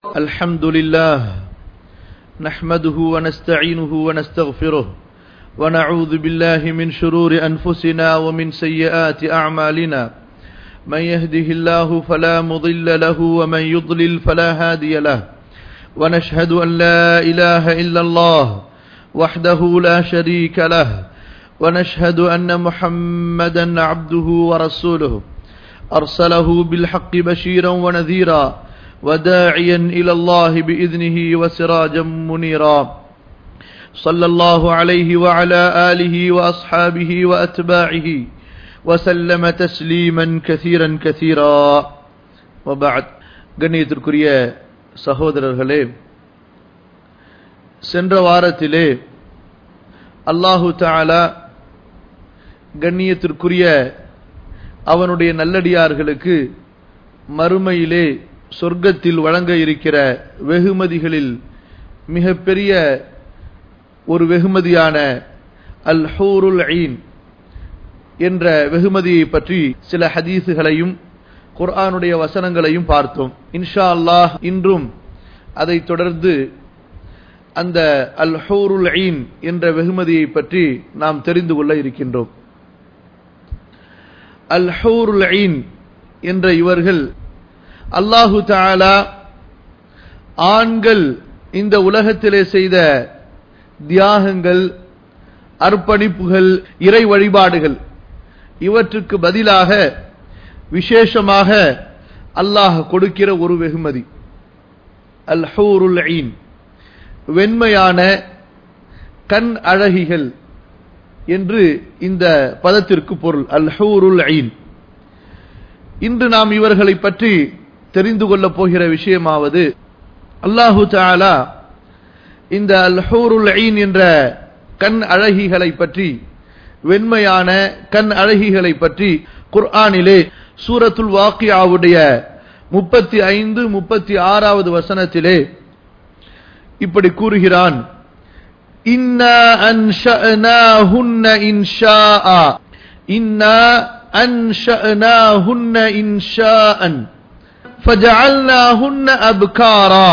الحمد لله نحمده ونستعينه ونستغفره ونعوذ بالله من شرور أنفسنا ومن سيئات أعمالنا من يهده الله فلا مضل له ومن يضلل فلا هادي له ونشهد أن لا إله إلا الله وحده لا شريك له ونشهد أن محمدا عبده ورسوله أرسله بالحق بشيرا ونذيرا وداعيا إلى الله بإذنه وسراجا منيرا صلى الله عليه وعلى آله وأصحابه وأتباعه وسلم تسليما كثيرا كثيرا وبعد கண்ணியத்திற்குரிய சகோதரர்களே சென்ற வாரத்திலே அல்லாஹு தாலா கண்ணியத்திற்குரிய அவனுடைய நல்லடியார்களுக்கு மறுமையிலே சொர்க்கத்தில் வழங்க இருக்கிற வெகுமதிகளில் மிகப்பெரிய ஒரு வெகுமதியான அல் ஹூருல் ஐன் என்ற வெகுமதியை பற்றி சில ஹதீசுகளையும் குர்ஆனுடைய வசனங்களையும் பார்த்தோம் இன்ஷா அல்லாஹ் இன்றும் அதை தொடர்ந்து அந்த அல் ஹூருல் ஐன் என்ற வெகுமதியை பற்றி நாம் தெரிந்து கொள்ள இருக்கின்றோம் அல் ஹூருல் ஐன் என்ற இவர்கள் அல்லாஹு தாலா ஆண்கள் இந்த உலகத்திலே செய்த தியாகங்கள் அர்ப்பணிப்புகள் இறை வழிபாடுகள் இவற்றுக்கு பதிலாக விசேஷமாக அல்லாஹ் கொடுக்கிற ஒரு வெகுமதி அல் ஹூருல் ஐன் வெண்மையான கண் அழகிகள் என்று இந்த பதத்திற்கு பொருள் அல் ஹூருல் ஐன் இன்று நாம் இவர்களை பற்றி தெரிந்து கொள்ளப் போகிற விஷயமாவது அல்லாஹு தாலா இந்த அல் ஹூருல் ஐன் என்ற கண் அழகிகளை பற்றி வெண்மையான கண் அழகிகளை பற்றி குர்ஆனிலே சூரத்துல் வாக்கியாவுடைய முப்பத்தி ஐந்து முப்பத்தி ஆறாவது வசனத்திலே இப்படி கூறுகிறான் இன்னா அன்ஷஅனாஹுன்ன இன்ஷாஆ இன்னா أنشأناهن إنشاء فجعلناهن أبكارا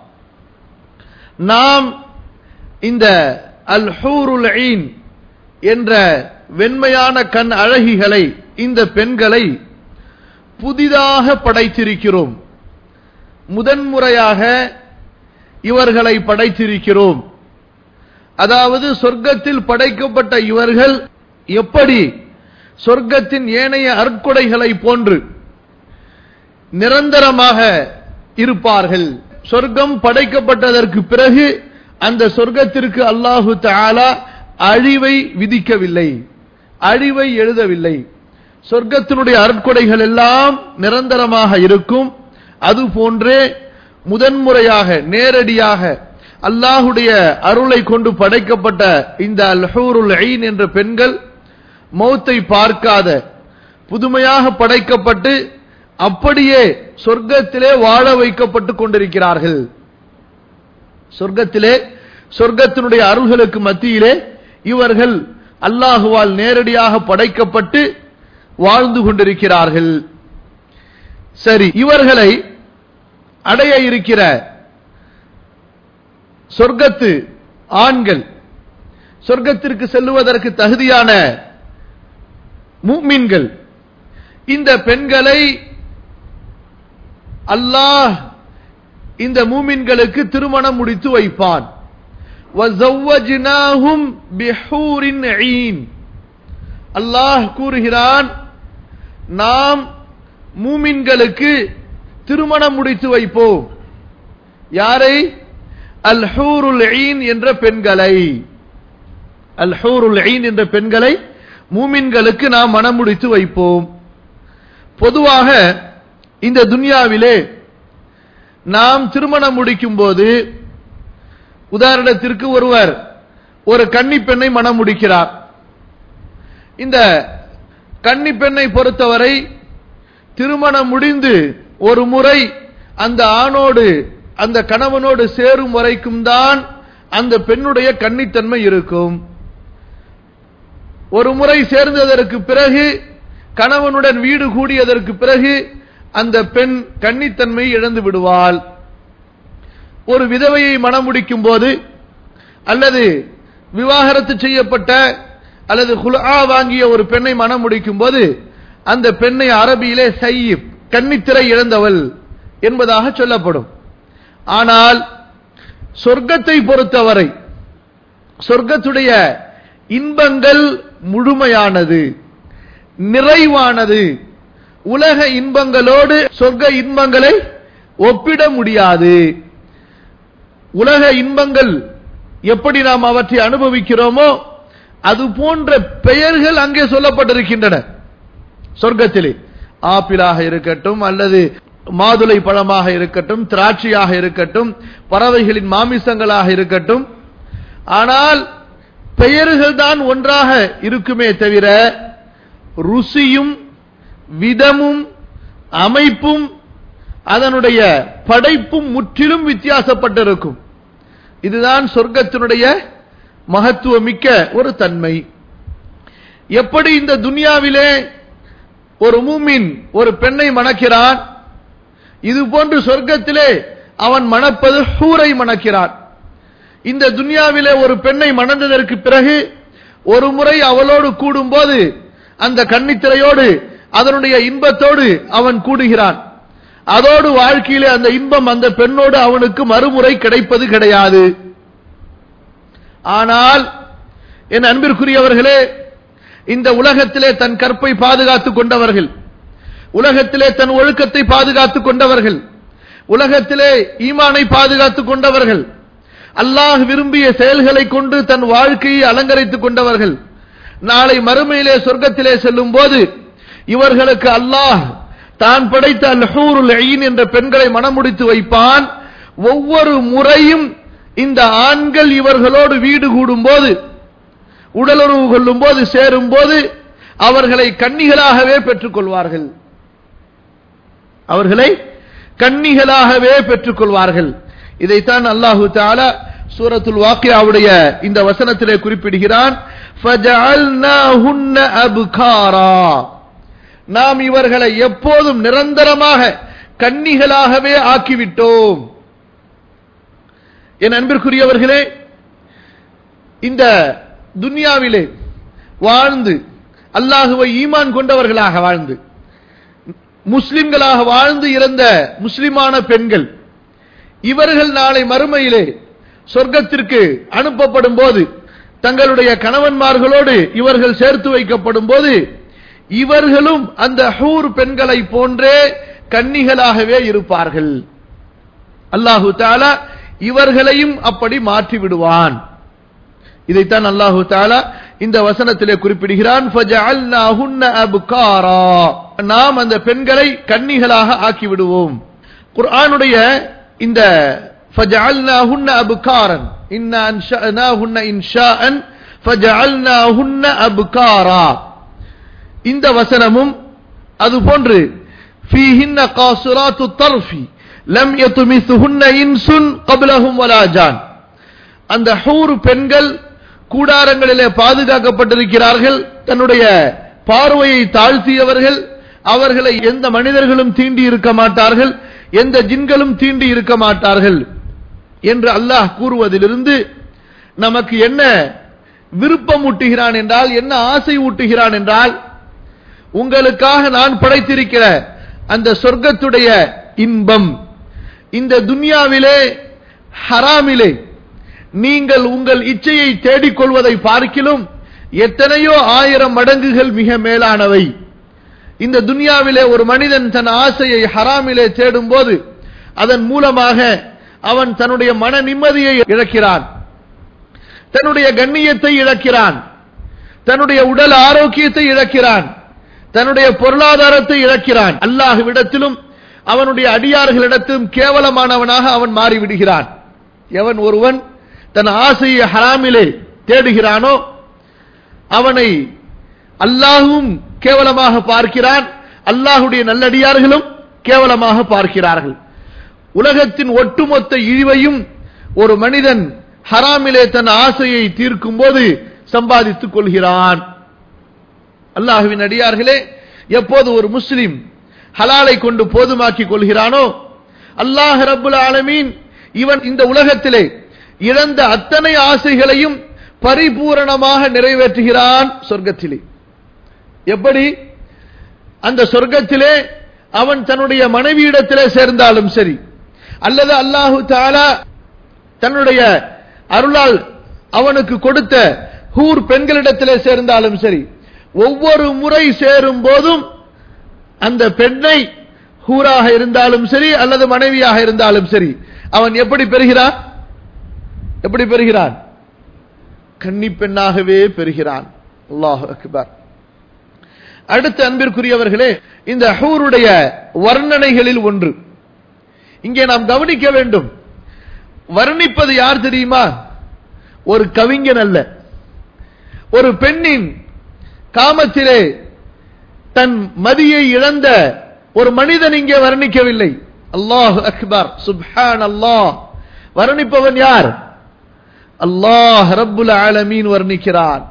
நாம் இந்த அல் ஹூருல் ஈன் என்ற வெண்மையான கண் அழகிகளை இந்த பெண்களை புதிதாக படைத்திருக்கிறோம் முதன்முறையாக இவர்களை படைத்திருக்கிறோம் அதாவது சொர்க்கத்தில் படைக்கப்பட்ட இவர்கள் எப்படி சொர்க்கத்தின் ஏனைய அற்கொடைகளை போன்று நிரந்தரமாக இருப்பார்கள் சொர்க்கம் படைக்கப்பட்டதற்கு பிறகு அந்த சொர்க்கத்திற்கு அல்லாஹு தாலா அழிவை விதிக்கவில்லை அழிவை எழுதவில்லை சொர்க்கத்தினுடைய அற்கொடைகள் எல்லாம் நிரந்தரமாக இருக்கும் அது போன்றே முதன்முறையாக நேரடியாக அல்லாஹுடைய அருளை கொண்டு படைக்கப்பட்ட இந்த அல்ஹூருல் ஐன் என்ற பெண்கள் மௌத்தை பார்க்காத புதுமையாக படைக்கப்பட்டு அப்படியே சொர்க்கத்திலே வாழ வைக்கப்பட்டு கொண்டிருக்கிறார்கள் சொர்க்கத்திலே சொர்க்கத்தினுடைய அருள்களுக்கு மத்தியிலே இவர்கள் அல்லாஹுவால் நேரடியாக படைக்கப்பட்டு வாழ்ந்து கொண்டிருக்கிறார்கள் சரி இவர்களை அடைய இருக்கிற சொர்க்கத்து ஆண்கள் சொர்க்கத்திற்கு செல்லுவதற்கு தகுதியான மூமின்கள் இந்த பெண்களை அல்லாஹ் இந்த மூமின்களுக்கு திருமணம் முடித்து வைப்பான் அல்லாஹ் கூறுகிறான் நாம் மூமின்களுக்கு திருமணம் முடித்து வைப்போம் யாரை அல் ஹூருல் என்ற பெண்களை அல் ஹூருல் என்ற பெண்களை மூமின்களுக்கு நாம் மனம் முடித்து வைப்போம் பொதுவாக இந்த துன்யாவிலே நாம் திருமணம் முடிக்கும் போது உதாரணத்திற்கு ஒருவர் ஒரு கன்னி பெண்ணை மனம் முடிக்கிறார் இந்த கன்னி பெண்ணை பொறுத்தவரை திருமணம் முடிந்து ஒரு முறை அந்த ஆணோடு அந்த கணவனோடு சேரும் வரைக்கும் தான் அந்த பெண்ணுடைய கன்னித்தன்மை இருக்கும் ஒரு முறை சேர்ந்ததற்கு பிறகு கணவனுடன் வீடு கூடியதற்கு பிறகு அந்த பெண் கன்னித்தன்மை இழந்து விடுவாள் ஒரு விதவையை மணமுடிக்கும் போது அல்லது விவாகரத்து செய்யப்பட்ட அல்லது குலா வாங்கிய ஒரு பெண்ணை மனம் முடிக்கும் போது அந்த பெண்ணை அரபியிலே சையிப் கன்னித்திரை இழந்தவள் என்பதாக சொல்லப்படும் ஆனால் சொர்க்கத்தை பொறுத்தவரை சொர்க்கத்துடைய இன்பங்கள் முழுமையானது நிறைவானது உலக இன்பங்களோடு சொர்க்க இன்பங்களை ஒப்பிட முடியாது உலக இன்பங்கள் எப்படி நாம் அவற்றை அனுபவிக்கிறோமோ அது போன்ற பெயர்கள் அங்கே சொல்லப்பட்டிருக்கின்றன சொர்க்கத்திலே ஆப்பிளாக இருக்கட்டும் அல்லது மாதுளை பழமாக இருக்கட்டும் திராட்சையாக இருக்கட்டும் பறவைகளின் மாமிசங்களாக இருக்கட்டும் ஆனால் பெயர்கள் தான் ஒன்றாக இருக்குமே தவிர ருசியும் விதமும் அமைப்பும் அதனுடைய படைப்பும் முற்றிலும் வித்தியாசப்பட்டிருக்கும் இதுதான் சொர்க்கத்தினுடைய மகத்துவமிக்க ஒரு தன்மை எப்படி இந்த துனியாவிலே ஒரு மூமின் ஒரு பெண்ணை மணக்கிறான் இது போன்று சொர்க்கத்திலே அவன் மணப்பது ஹூரை மணக்கிறான் இந்த துனியாவிலே ஒரு பெண்ணை மணந்ததற்கு பிறகு ஒரு முறை அவளோடு கூடும்போது அந்த கன்னித்திரையோடு அதனுடைய இன்பத்தோடு அவன் கூடுகிறான் அதோடு வாழ்க்கையிலே அந்த இன்பம் அந்த பெண்ணோடு அவனுக்கு மறுமுறை கிடைப்பது கிடையாது ஆனால் என் அன்பிற்குரியவர்களே இந்த உலகத்திலே தன் கற்பை பாதுகாத்துக் கொண்டவர்கள் உலகத்திலே தன் ஒழுக்கத்தை பாதுகாத்துக் கொண்டவர்கள் உலகத்திலே ஈமானை பாதுகாத்துக் கொண்டவர்கள் அல்லாஹ் விரும்பிய செயல்களை கொண்டு தன் வாழ்க்கையை அலங்கரித்துக் கொண்டவர்கள் நாளை மறுமையிலே சொர்க்கத்திலே செல்லும் போது இவர்களுக்கு அல்லாஹ் தான் படைத்த அல்ஹூருல் ஐன் என்ற பெண்களை மனமுடித்து வைப்பான் ஒவ்வொரு முறையும் இந்த ஆண்கள் இவர்களோடு வீடு கூடும் போது உடலுறவு கொள்ளும் போது சேரும் போது அவர்களை கன்னிகளாகவே பெற்றுக் கொள்வார்கள் அவர்களை கன்னிகளாகவே பெற்றுக் கொள்வார்கள் இதைத்தான் அல்லாஹு தாலா சூரத்துல் வாக்கியாவுடைய இந்த வசனத்திலே குறிப்பிடுகிறான் நாம் இவர்களை எப்போதும் நிரந்தரமாக கன்னிகளாகவே ஆக்கிவிட்டோம் என் அன்பிற்குரியவர்களே இந்த துன்யாவிலே வாழ்ந்து அல்லாஹுவை ஈமான் கொண்டவர்களாக வாழ்ந்து முஸ்லிம்களாக வாழ்ந்து இறந்த முஸ்லிமான பெண்கள் இவர்கள் நாளை மறுமையிலே சொர்க்கத்திற்கு அனுப்பப்படும் போது தங்களுடைய கணவன்மார்களோடு இவர்கள் சேர்த்து வைக்கப்படும் போது இவர்களும் அந்த ஹூர் பெண்களை போன்றே கன்னிகளாகவே இருப்பார்கள் அல்லாஹு தாலா இவர்களையும் அப்படி மாற்றி விடுவான் இதைத்தான் அல்லாஹு தாலா இந்த வசனத்திலே குறிப்பிடுகிறான் நாம் அந்த பெண்களை கன்னிகளாக ஆக்கி விடுவோம் குர்ஆனுடைய இந்த فجعلناهن أبكارا إنا أنشأناهن إنشاء فجعلناهن أبكارا இந்த வசனமும் அது போன்று فيهن قاصرات الطرف لم يطمثهن إنس قبلهم ولا جان அந்த ஹூர் பெண்கள் கூடாரங்களிலே பாதுகாக்கப்பட்டிருக்கிறார்கள் தன்னுடைய பார்வையை தாழ்த்தியவர்கள் அவர்களை எந்த மனிதர்களும் தீண்டி இருக்க மாட்டார்கள் எந்த ஜின்களும் தீண்டி இருக்க மாட்டார்கள் என்று அல்லாஹ் கூறுவதிலிருந்து நமக்கு என்ன விருப்பம் ஊட்டுகிறான் என்றால் என்ன ஆசை ஊட்டுகிறான் என்றால் உங்களுக்காக நான் படைத்திருக்கிற அந்த சொர்க்கத்துடைய இன்பம் இந்த துன்யாவிலே ஹராமிலே நீங்கள் உங்கள் இச்சையை தேடிக்கொள்வதை பார்க்கிலும் எத்தனையோ ஆயிரம் மடங்குகள் மிக மேலானவை இந்த துன்யாவிலே ஒரு மனிதன் தன் ஆசையை ஹராமிலே தேடும் போது அதன் மூலமாக அவன் தன்னுடைய மன நிம்மதியை இழக்கிறான் தன்னுடைய கண்ணியத்தை இழக்கிறான் தன்னுடைய உடல் ஆரோக்கியத்தை இழக்கிறான் தன்னுடைய பொருளாதாரத்தை இழக்கிறான் அல்லாஹுவிடத்திலும் அவனுடைய அடியார்களிடத்திலும் கேவலமானவனாக அவன் மாறிவிடுகிறான் எவன் ஒருவன் தன் ஆசையை ஹராமிலே தேடுகிறானோ அவனை அல்லாஹும் கேவலமாக பார்க்கிறான் அல்லாஹுடைய நல்லடியார்களும் கேவலமாக பார்க்கிறார்கள் உலகத்தின் ஒட்டுமொத்த இழிவையும் ஒரு மனிதன் ஹராமிலே தன் ஆசையை தீர்க்கும் போது சம்பாதித்துக் கொள்கிறான் அல்லாஹுவின் அடியார்களே எப்போது ஒரு முஸ்லிம் ஹலாலை கொண்டு போதுமாக்கிக் கொள்கிறானோ அல்லாஹ் ரபுல் ஆலமீன் இவன் இந்த உலகத்திலே இழந்த அத்தனை ஆசைகளையும் பரிபூரணமாக நிறைவேற்றுகிறான் சொர்க்கத்திலே எப்படி அந்த சொர்க்கத்திலே அவன் தன்னுடைய மனைவியிடத்திலே சேர்ந்தாலும் சரி அல்லது அல்லாஹு தாலா தன்னுடைய அருளால் அவனுக்கு கொடுத்த ஹூர் பெண்களிடத்திலே சேர்ந்தாலும் சரி ஒவ்வொரு முறை சேரும் போதும் அந்த பெண்ணை ஹூராக இருந்தாலும் சரி அல்லது மனைவியாக இருந்தாலும் சரி அவன் எப்படி பெறுகிறான் எப்படி பெறுகிறான் கன்னி பெண்ணாகவே பெறுகிறான் அல்லாஹ் அக்பர் அடுத்த அன்பிற்குரியவர்களே இந்த ஹூருடைய வர்ணனைகளில் ஒன்று இங்கே நாம் கவனிக்க வேண்டும் வர்ணிப்பது யார் தெரியுமா ஒரு கவிஞன் அல்ல ஒரு பெண்ணின் காமத்திலே தன் மதியை இழந்த ஒரு மனிதன் இங்கே வர்ணிக்கவில்லை அல்லாஹ் அக்பர் சுப்ஹான் அல்லாஹ் வர்ணிப்பவன் யார் அல்லாஹ் ரப்புல் ஆலமீன் வர்ணிக்கிறான்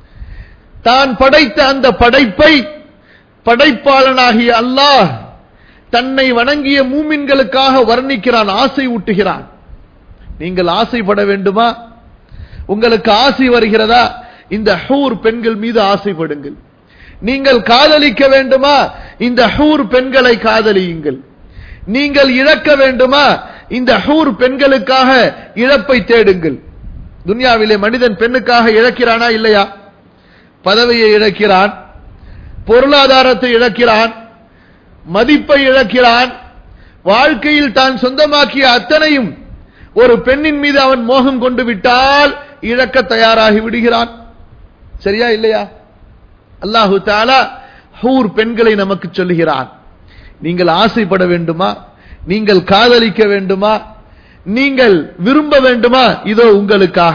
தான் படைத்த அந்த படைப்பை படைப்பாளனாகிய அல்லாஹ் தன்னை வணங்கிய மூமின்களுக்காக வர்ணிக்கிறான் ஆசை ஊட்டுகிறான் நீங்கள் ஆசைப்பட வேண்டுமா உங்களுக்கு ஆசை வருகிறதா இந்த ஹூர் பெண்கள் மீது ஆசைப்படுங்கள் நீங்கள் காதலிக்க வேண்டுமா இந்த ஹூர் பெண்களை காதலியுங்கள் நீங்கள் இழக்க வேண்டுமா இந்த ஹூர் பெண்களுக்காக இழப்பை தேடுங்கள் துன்யாவிலே மனிதன் பெண்ணுக்காக இழக்கிறானா இல்லையா பதவியை இழக்கிறான் பொருளாதாரத்தை இழக்கிறான் மதிப்பை இழக்கிறான் வாழ்க்கையில் தான் சொந்தமாக்கிய அத்தனையும் ஒரு பெண்ணின் மீது அவன் மோகம் கொண்டு விட்டால் இழக்க தயாராகி விடுகிறான் சரியா இல்லையா அல்லாஹு தாலா ஹூர் பெண்களை நமக்கு சொல்லுகிறான் நீங்கள் ஆசைப்பட வேண்டுமா நீங்கள் காதலிக்க வேண்டுமா நீங்கள் விரும்ப வேண்டுமா இதோ உங்களுக்காக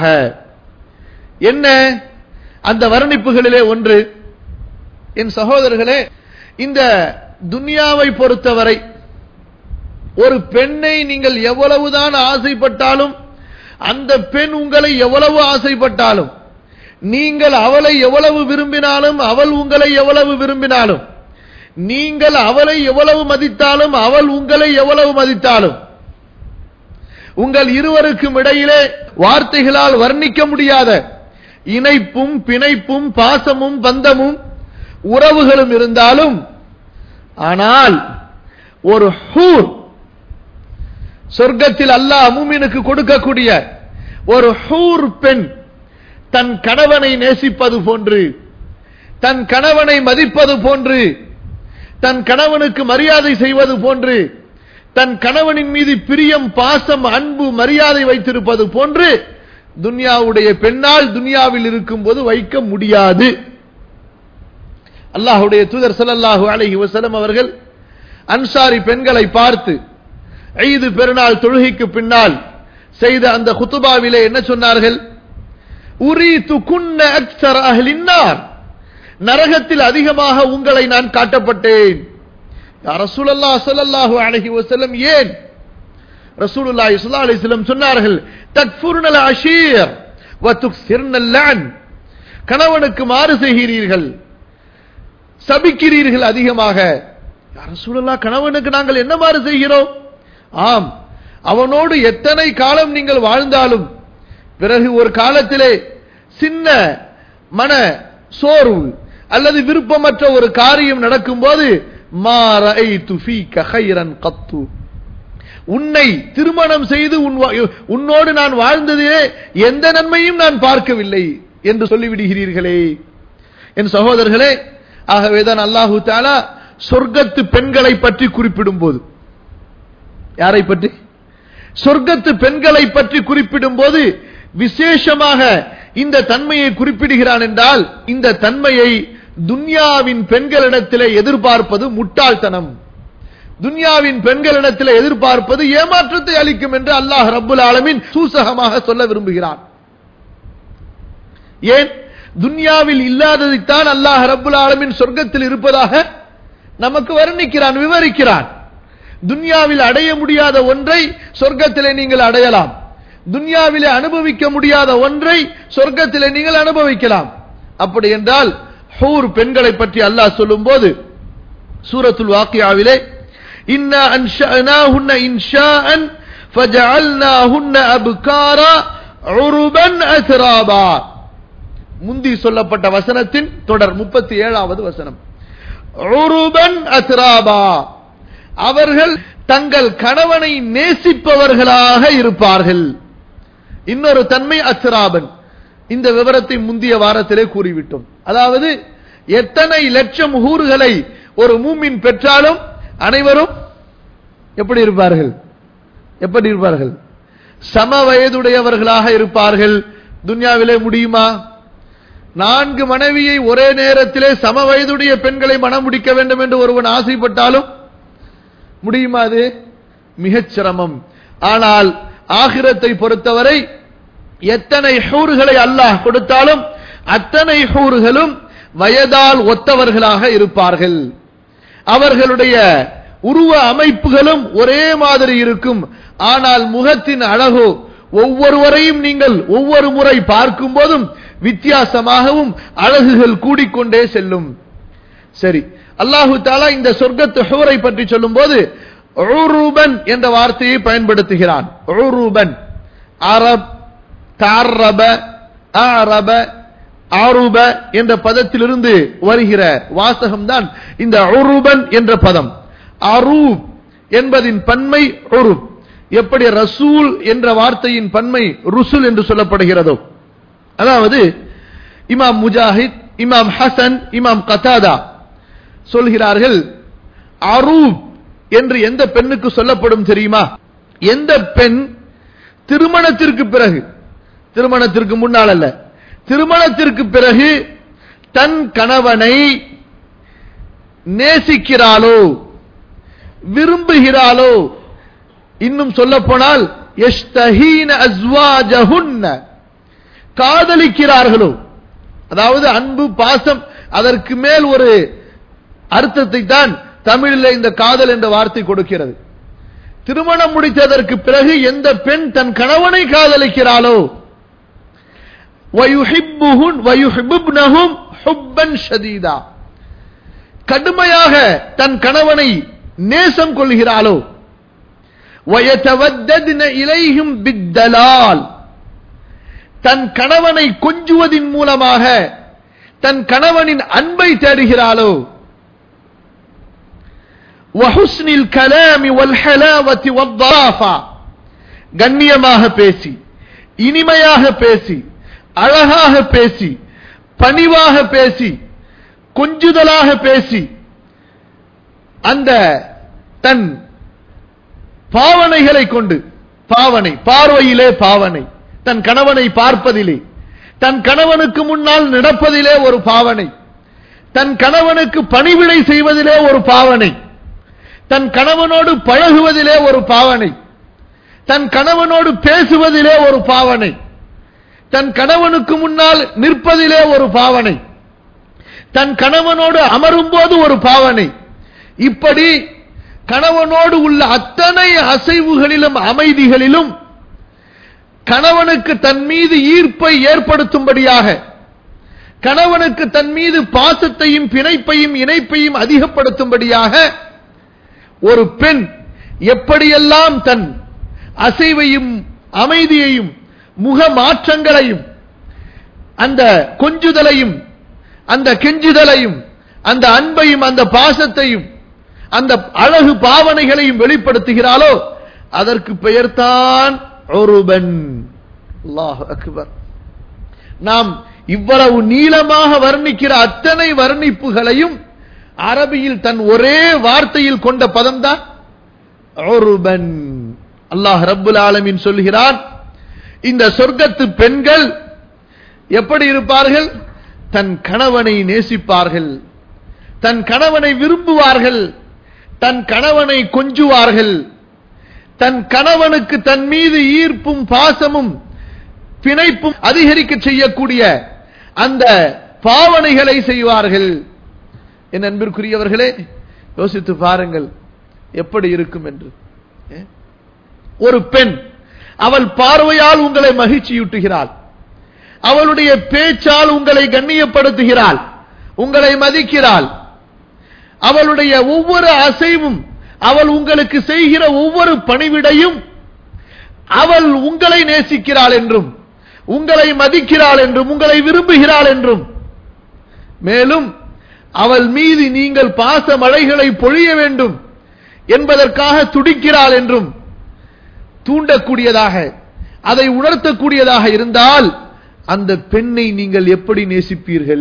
என்ன அந்த வர்ணிப்புகளிலே ஒன்று என் சகோதரர்களே இந்த துன்யாவை பொறுத்தவரை ஒரு பெண்ணை நீங்கள் எவ்வளவுதான் ஆசைப்பட்டாலும் அந்த பெண் உங்களை எவ்வளவு ஆசைப்பட்டாலும் நீங்கள் அவளை எவ்வளவு விரும்பினாலும் அவள் உங்களை எவ்வளவு விரும்பினாலும் நீங்கள் அவளை எவ்வளவு மதித்தாலும் அவள் உங்களை எவ்வளவு மதித்தாலும் உங்கள் இருவருக்கும் இடையிலே வார்த்தைகளால் வர்ணிக்க முடியாத இணைப்பும் பிணைப்பும் பாசமும் பந்தமும் உறவுகளும் இருந்தாலும் ஆனால் ஒரு ஹூர் சொர்க்கத்தில் அல்லாஹ் மூமினுக்கு கொடுக்கக்கூடிய ஒரு ஹூர் பெண் தன் கணவனை நேசிப்பது போன்று தன் கணவனை மதிப்பது போன்று தன் கணவனுக்கு மரியாதை செய்வது போன்று தன் கணவனின் மீது பிரியம் பாசம் அன்பு மரியாதை வைத்திருப்பது போன்று துன்யாவுடைய பெண்ணால் துன்யாவில் இருக்கும் போது வைக்க முடியாது அல்லாஹுடைய தூதர் ஸல்லல்லாஹு அலைஹி வஸல்லம் அவர்கள் அன்சாரி பெண்களை பார்த்து ஈது பெருநாள் தொழுகைக்கு பின்னால் செய்த அந்த குத்துபாவிலே என்ன சொன்னார்கள் உரீது குன்ன அக்ஸர அஹ்லின்னார் நரகத்தில் அதிகமாக உங்களை நான் காட்டப்பட்டேன் யா ரசூலல்லாஹ் ஸல்லல்லாஹு அலைஹி வஸல்லம் ஏன் ரசூலுல்லாஹி ஸல்லல்லாஹு அலைஹி வஸல்லம் சொன்னார்கள் தக்ஃபுர்னல் அஷீர் வ துக்ஸிர்னல் லஅன் கணவனுக்கு மாறு செய்கிறீர்கள் சபிக்கிறீர்கள் அதிகமாக யா ரசூலல்லாஹ் கணவனுக்கு நாங்கள் என்ன மாறு செய்கிறோம் ஆம் அவனோடு எத்தனை காலம் நீங்கள் வாழ்ந்தாலும் பிறகு ஒரு காலத்திலே சின்ன மன சோர்வு அல்லது விருப்பமற்ற ஒரு காரியம் நடக்கும்போது கத்து உன்னை திருமணம் செய்து உன் வா- உன்னோடு நான் வாழ்ந்ததிலே எந்த நன்மையும் நான் பார்க்கவில்லை என்று சொல்லிவிடுகிறீர்களே என் சகோதரர்களே ஆகவேதான் அல்லாஹு தாலா சொர்க்கத்து பெண்களை பற்றி குறிப்பிடும் போது யாரை பற்றி சொர்க்கத்து பெண்களை பற்றி குறிப்பிடும் போது விசேஷமாக இந்த தன்மையை குறிப்பிடுகிறான் என்றால் இந்த தன்மையை துன்யாவின் பெண்களிடத்திலே எதிர்பார்ப்பது முட்டாள்தனம் துன்யாவின் பெண்களிடத்திலே எதிர்பார்ப்பது ஏமாற்றத்தை அளிக்கும் என்று அல்லாஹ் ரப்புல் ஆலமீன் சூசகமாக சொல்ல விரும்புகிறான் ஏன் துன்யாவில் இல்லாததைத்தான் அல்லாஹ் ரப்புல் ஆலமீன் சொர்க்கத்தில் இருப்பதாக நமக்கு வர்ணிக்கிறான் விவரிக்கிறான் துன்யாவில் அடைய முடியாத ஒன்றை சொர்க்கத்திலே நீங்கள் அடையலாம் துன்யாவிலே அனுபவிக்க முடியாத ஒன்றை சொர்க்கத்திலே நீங்கள் அனுபவிக்கலாம் அப்படி என்றால் ஹூர் பெண்களை பற்றி அல்லாஹ் சொல்லும்போது சூரத்துல் வாக்கியாவிலே இன்னா அன்ஷஅனாஹுன்ன இன்ஷாஅன் فَجَعَلْنَاهُنَّ أَبْكَارًا عُرُبًا أَتْرَابًا முந்தி சொல்லப்பட்ட வசனத்தின் தொடர் முப்பத்தி ஏழாவது வசனம் உருபன் அத்ராபா அவர்கள் தங்கள் கணவனை நேசிப்பவர்களாக இருப்பார்கள் இன்னொரு தன்மை அத்ராபன் இந்த விவரத்தை முந்திய வாரத்திலே கூறிவிட்டோம் அதாவது எத்தனை லட்சம் ஊர்களை ஒரு மூமின் பெற்றாலும் அனைவரும் எப்படி இருப்பார்கள் எப்படி இருப்பார்கள் சம வயதுடையவர்களாக இருப்பார்கள் துன்யாவிலே முடியுமா நான்கு மனைவியை ஒரே நேரத்திலே சம வயதுடைய பெண்களை மனம் முடிக்க வேண்டும் என்று ஒருவன் ஆசைப்பட்டாலும் முடியுமா அது மிகச் சிரமம் ஆனால் ஆகிரத்தை பொறுத்தவரை எத்தனை ஹூர்களை அல்லாஹ் கொடுத்தாலும் அத்தனை ஹூர்களும் வயதால் ஒத்தவர்களாக இருப்பார்கள் அவர்களுடைய உருவ அமைப்புகளும் ஒரே மாதிரி இருக்கும் ஆனால் முகத்தின் அழகோ ஒவ்வொருவரையும் நீங்கள் ஒவ்வொரு முறை பார்க்கும் போதும் வித்தியாசமாகவும் அழகுகள் கூடிக்கொண்டே செல்லும் சரி அல்லாஹு தாலா இந்த சொர்க்கத்து ஹூரை பற்றி சொல்லும் போது என்ற வார்த்தையை பயன்படுத்துகிறான் அரப் தாரப அரப ஆருப என்ற பதத்திலிருந்து வருகிற வாசகம்தான் இந்த உருபன் என்ற பதம் அரூப் என்பதின் பன்மை உருப் எப்படி ரசூல் என்ற வார்த்தையின் பன்மை ருசுல் என்று சொல்லப்படுகிறதோ அதாவது இமாம் முஜாஹித் இமாம் ஹசன் இமாம் கதாதா சொல்கிறார்கள் அரூப் என்று எந்த பெண்ணுக்கு சொல்லப்படும் தெரியுமா எந்த பெண் திருமணத்திற்கு பிறகு திருமணத்திற்கு முன்னால் அல்ல திருமணத்திற்கு பிறகு தன் கணவனை நேசிக்கிறாளோ விரும்புகிறாளோ இன்னும் சொல்ல போனால் காதலிக்கிறார்களோ அதாவது அன்பு பாசம் அதற்கு மேல் ஒரு அர்த்தத்தை தான் தமிழில் இந்த காதல் என்ற வார்த்தை கொடுக்கிறது திருமணம் முடித்ததற்கு பிறகு எந்த பெண் தன் கணவனை காதலிக்கிறாளோ கடுமையாக தன் கணவனை நேசம் கொள்கிறாளோ இலையும் பித்தலால் தன் கணவனை கொஞ்சுவதின் மூலமாக தன் கணவனின் அன்பை தேடுகிறாளோ வஹுஸ்னில் கலாமி வல்ஹலாவத்தி வத்தாஃபா கண்ணியமாக பேசி இனிமையாக பேசி அழகாக பேசி பணிவாக பேசி கொஞ்சுதலாக பேசி அந்த தன் பாவனைகளை கொண்டு பாவனை பார்வையிலே பாவனை தன் கணவனை பார்ப்பதிலே தன் கணவனுக்கு முன்னால் நடப்பதிலே ஒரு பாவனை தன் கணவனுக்கு பணிவிடை செய்வதிலே ஒரு பாவனை தன் கணவனோடு பழகுவதிலே ஒரு பாவனை தன் கணவனோடு பேசுவதிலே ஒரு பாவனை தன் கணவனுக்கு முன்னால் நிற்பதிலே ஒரு பாவனை தன் கணவனோடு அமரும் போது ஒரு பாவனை இப்படி கணவனோடு உள்ள அத்தனை அசைவுகளிலும் அமைதிகளிலும் கணவனுக்கு தன் மீது ஈர்ப்பை ஏற்படுத்தும்படியாக கணவனுக்கு தன் மீது பாசத்தையும் பிணைப்பையும் இணைப்பையும் அதிகப்படுத்தும்படியாக ஒரு பெண் எப்படியெல்லாம் தன் அசைவையும் அமைதியையும் முக மாற்றங்களையும் அந்த கொஞ்சுதலையும் அந்த கெஞ்சுதலையும் அந்த அன்பையும் அந்த பாசத்தையும் அந்த அழகு பாவனைகளையும் வெளிப்படுத்துகிறாளோ அதற்கு பெயர்தான் ஒருபன் அல்லாஹ் அக்பர் நாம் இவ்வளவு நீளமாக வர்ணிக்கிற அத்தனை வர்ணிப்புகளையும் அரபியில் தன் ஒரே வார்த்தையில் கொண்ட பதம் தான் ஒருபன் அல்லாஹ் ரப்புல் ஆலமின் சொல்கிறான் இந்த சொர்க்கத்து பெண்கள் எப்படி இருப்பார்கள் தன் கணவனை நேசிப்பார்கள் தன் கணவனை விரும்புவார்கள் தன் கணவனை கொஞ்சுவார்கள் தன் கணவனுக்கு தன் மீது ஈர்ப்பும் பாசமும் பிணைப்பும் அதிகரிக்க செய்யக்கூடிய அந்த பாவனைகளை செய்வார்கள் என் அன்பிற்குரியவர்களே யோசித்து பாருங்கள் எப்படி இருக்கும் என்று ஒரு பெண் அவள் பார்வையால் உங்களை மகிழ்ச்சியூட்டுகிறாள் அவளுடைய பேச்சால் உங்களை கண்ணியப்படுத்துகிறாள் உங்களை மதிக்கிறாள் அவளுடைய ஒவ்வொரு அசைவும் அவள் உங்களுக்கு செய்கிற ஒவ்வொரு பணிவிடையும் அவள் உங்களை நேசிக்கிறாள் என்றும் உங்களை மதிக்கிறாள் என்றும் உங்களை விரும்புகிறாள் என்றும் மேலும் அவள் மீது நீங்கள் பாச மழைகளை பொழிய வேண்டும் என்பதற்காக துடிக்கிறாள் என்றும் தூண்டக்கூடியதாக அதை உணர்த்தக்கூடியதாக இருந்தால் அந்த பெண்ணை நீங்கள் எப்படி நேசிப்பீர்கள்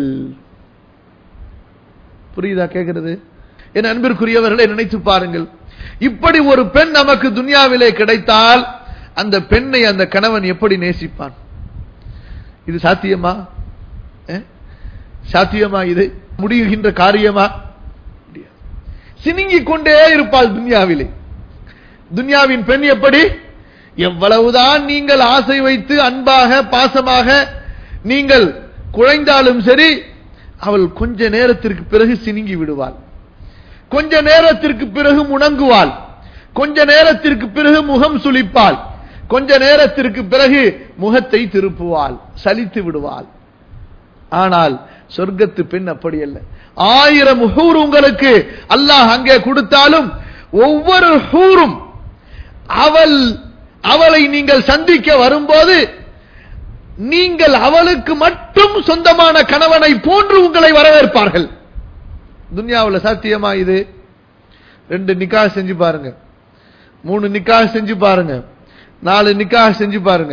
புரியுதா கேட்கிறது என் அன்பிற்குரியவர்களை நினைத்து பாருங்கள் இப்படி ஒரு பெண் நமக்கு துன்யாவிலே கிடைத்தால் அந்த பெண்ணை அந்த கணவன் எப்படி நேசிப்பான் இது சாத்தியமா அஹ்? சாத்தியமா இது முடிகின்ற காரியமா முடியாது. சினுங்கிக் கொண்டே இருப்பாள் துன்யாவிலே துன்யாவின் பெண் எப்படி எவ்வளவுதான் நீங்கள் ஆசை வைத்து அன்பாக பாசமாக நீங்கள் குழைந்தாலும் சரி அவள் கொஞ்ச நேரத்திற்கு பிறகு சினுங்கி விடுவாள் கொஞ்ச நேரத்திற்கு பிறகு முணங்குவாள் கொஞ்ச நேரத்திற்கு பிறகு முகம் சுளிப்பாள் கொஞ்ச நேரத்திற்கு பிறகு முகத்தை திருப்புவாள் சலித்து விடுவாள் ஆனால் சொர்க்கத்து பெண் அப்படி அல்ல ஆயிரம் ஹூர் உங்களுக்கு அல்லாஹ் அங்கே கொடுத்தாலும் ஒவ்வொரு ஹூரும் அவள் அவளை நீங்கள் சந்திக்க வரும்போது நீங்கள் அவளுக்கு மட்டும் சொந்தமான கணவனை போன்று உங்களை வரவேற்பார்கள் துன்யாவுல சாத்தியமா இது ரெண்டு நிக்காஹ் செஞ்சு பாருங்க மூணு நிக்காஹ் செஞ்சு பாருங்க நாலு நிக்காஹ் செஞ்சு பாருங்க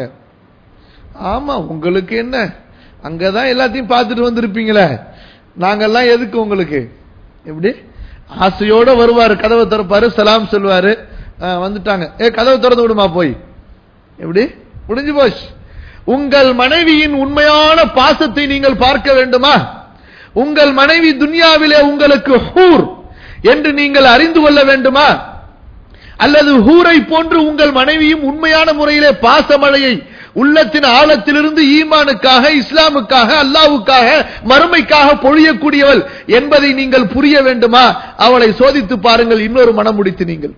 ஆமா உங்களுக்கு என்ன அங்கதான் எல்லாத்தையும் பார்த்துட்டு வந்திருப்பீங்களே நாங்கெல்லாம் எதுக்கு உங்களுக்கு எப்படி ஆசையோட வருவாரு கதவை திறப்பாரு சலாம் சொல்வாரு ஆ, வந்துட்டாங்க ஏ கதவை திறந்து விடுமா போய் எப்படி முடிஞ்சு போச்சு உங்கள் மனைவியின் உண்மையான பாசத்தை நீங்கள் பார்க்க வேண்டுமா உங்கள் மனைவி துன்யாவிலே உங்களுக்கு ஹூர் என்று நீங்கள் அறிந்து கொள்ள வேண்டுமா அல்லது ஹூரை போன்று உங்கள் மனைவியும் உண்மையான முறையிலே பாசமழையை உள்ளத்தின் ஆழத்திலிருந்து ஈமானுக்காக இஸ்லாமுக்காக அல்லாவுக்காக மறுமைக்காக பொழியக்கூடியவள் என்பதை நீங்கள் புரிய வேண்டுமா அவளை சோதித்து பாருங்கள் இன்னொரு மனம் முடித்து நீங்கள்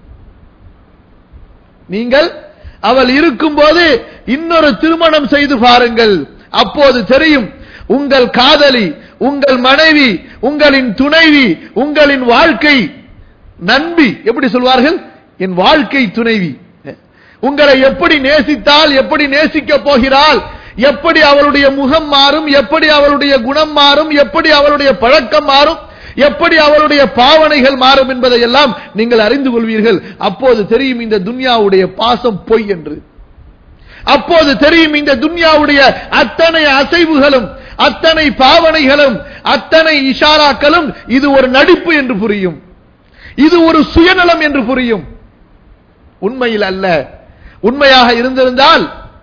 நீங்கள் அவள் இருக்கும்போது இன்னொரு திருமணம் செய்து பாருங்கள் அப்போது தெரியும் உங்கள் காதலி உங்கள் மனைவி உங்களின் துணைவி உங்களின் வாழ்க்கை நண்பி எப்படி சொல்வார்கள் என் வாழ்க்கை துணைவி உங்களை எப்படி நேசித்தால் எப்படி நேசிக்க போகிறாள் எப்படி அவளுடைய முகம் மாறும் எப்படி அவளுடைய குணம் மாறும் எப்படி அவளுடைய பழக்கம் மாறும் எப்படி அவளுடைய பாவனைகள் மாறும் என்பதை எல்லாம் நீங்கள் அறிந்து கொள்வீர்கள் அப்போது தெரியும் இந்த துன்யாவுடைய பாசம் பொய் என்று அப்போது தெரியும் இந்த துன்யாவுடைய அத்தனை அசைவுகளும் அத்தனை பாவனைகளும் அத்தனை இஷாராக்களும் இது ஒரு நடிப்பு என்று புரியும் இது ஒரு சுயநலம் என்று புரியும் உண்மையில் அல்ல உண்மையாக இருந்திருந்தால்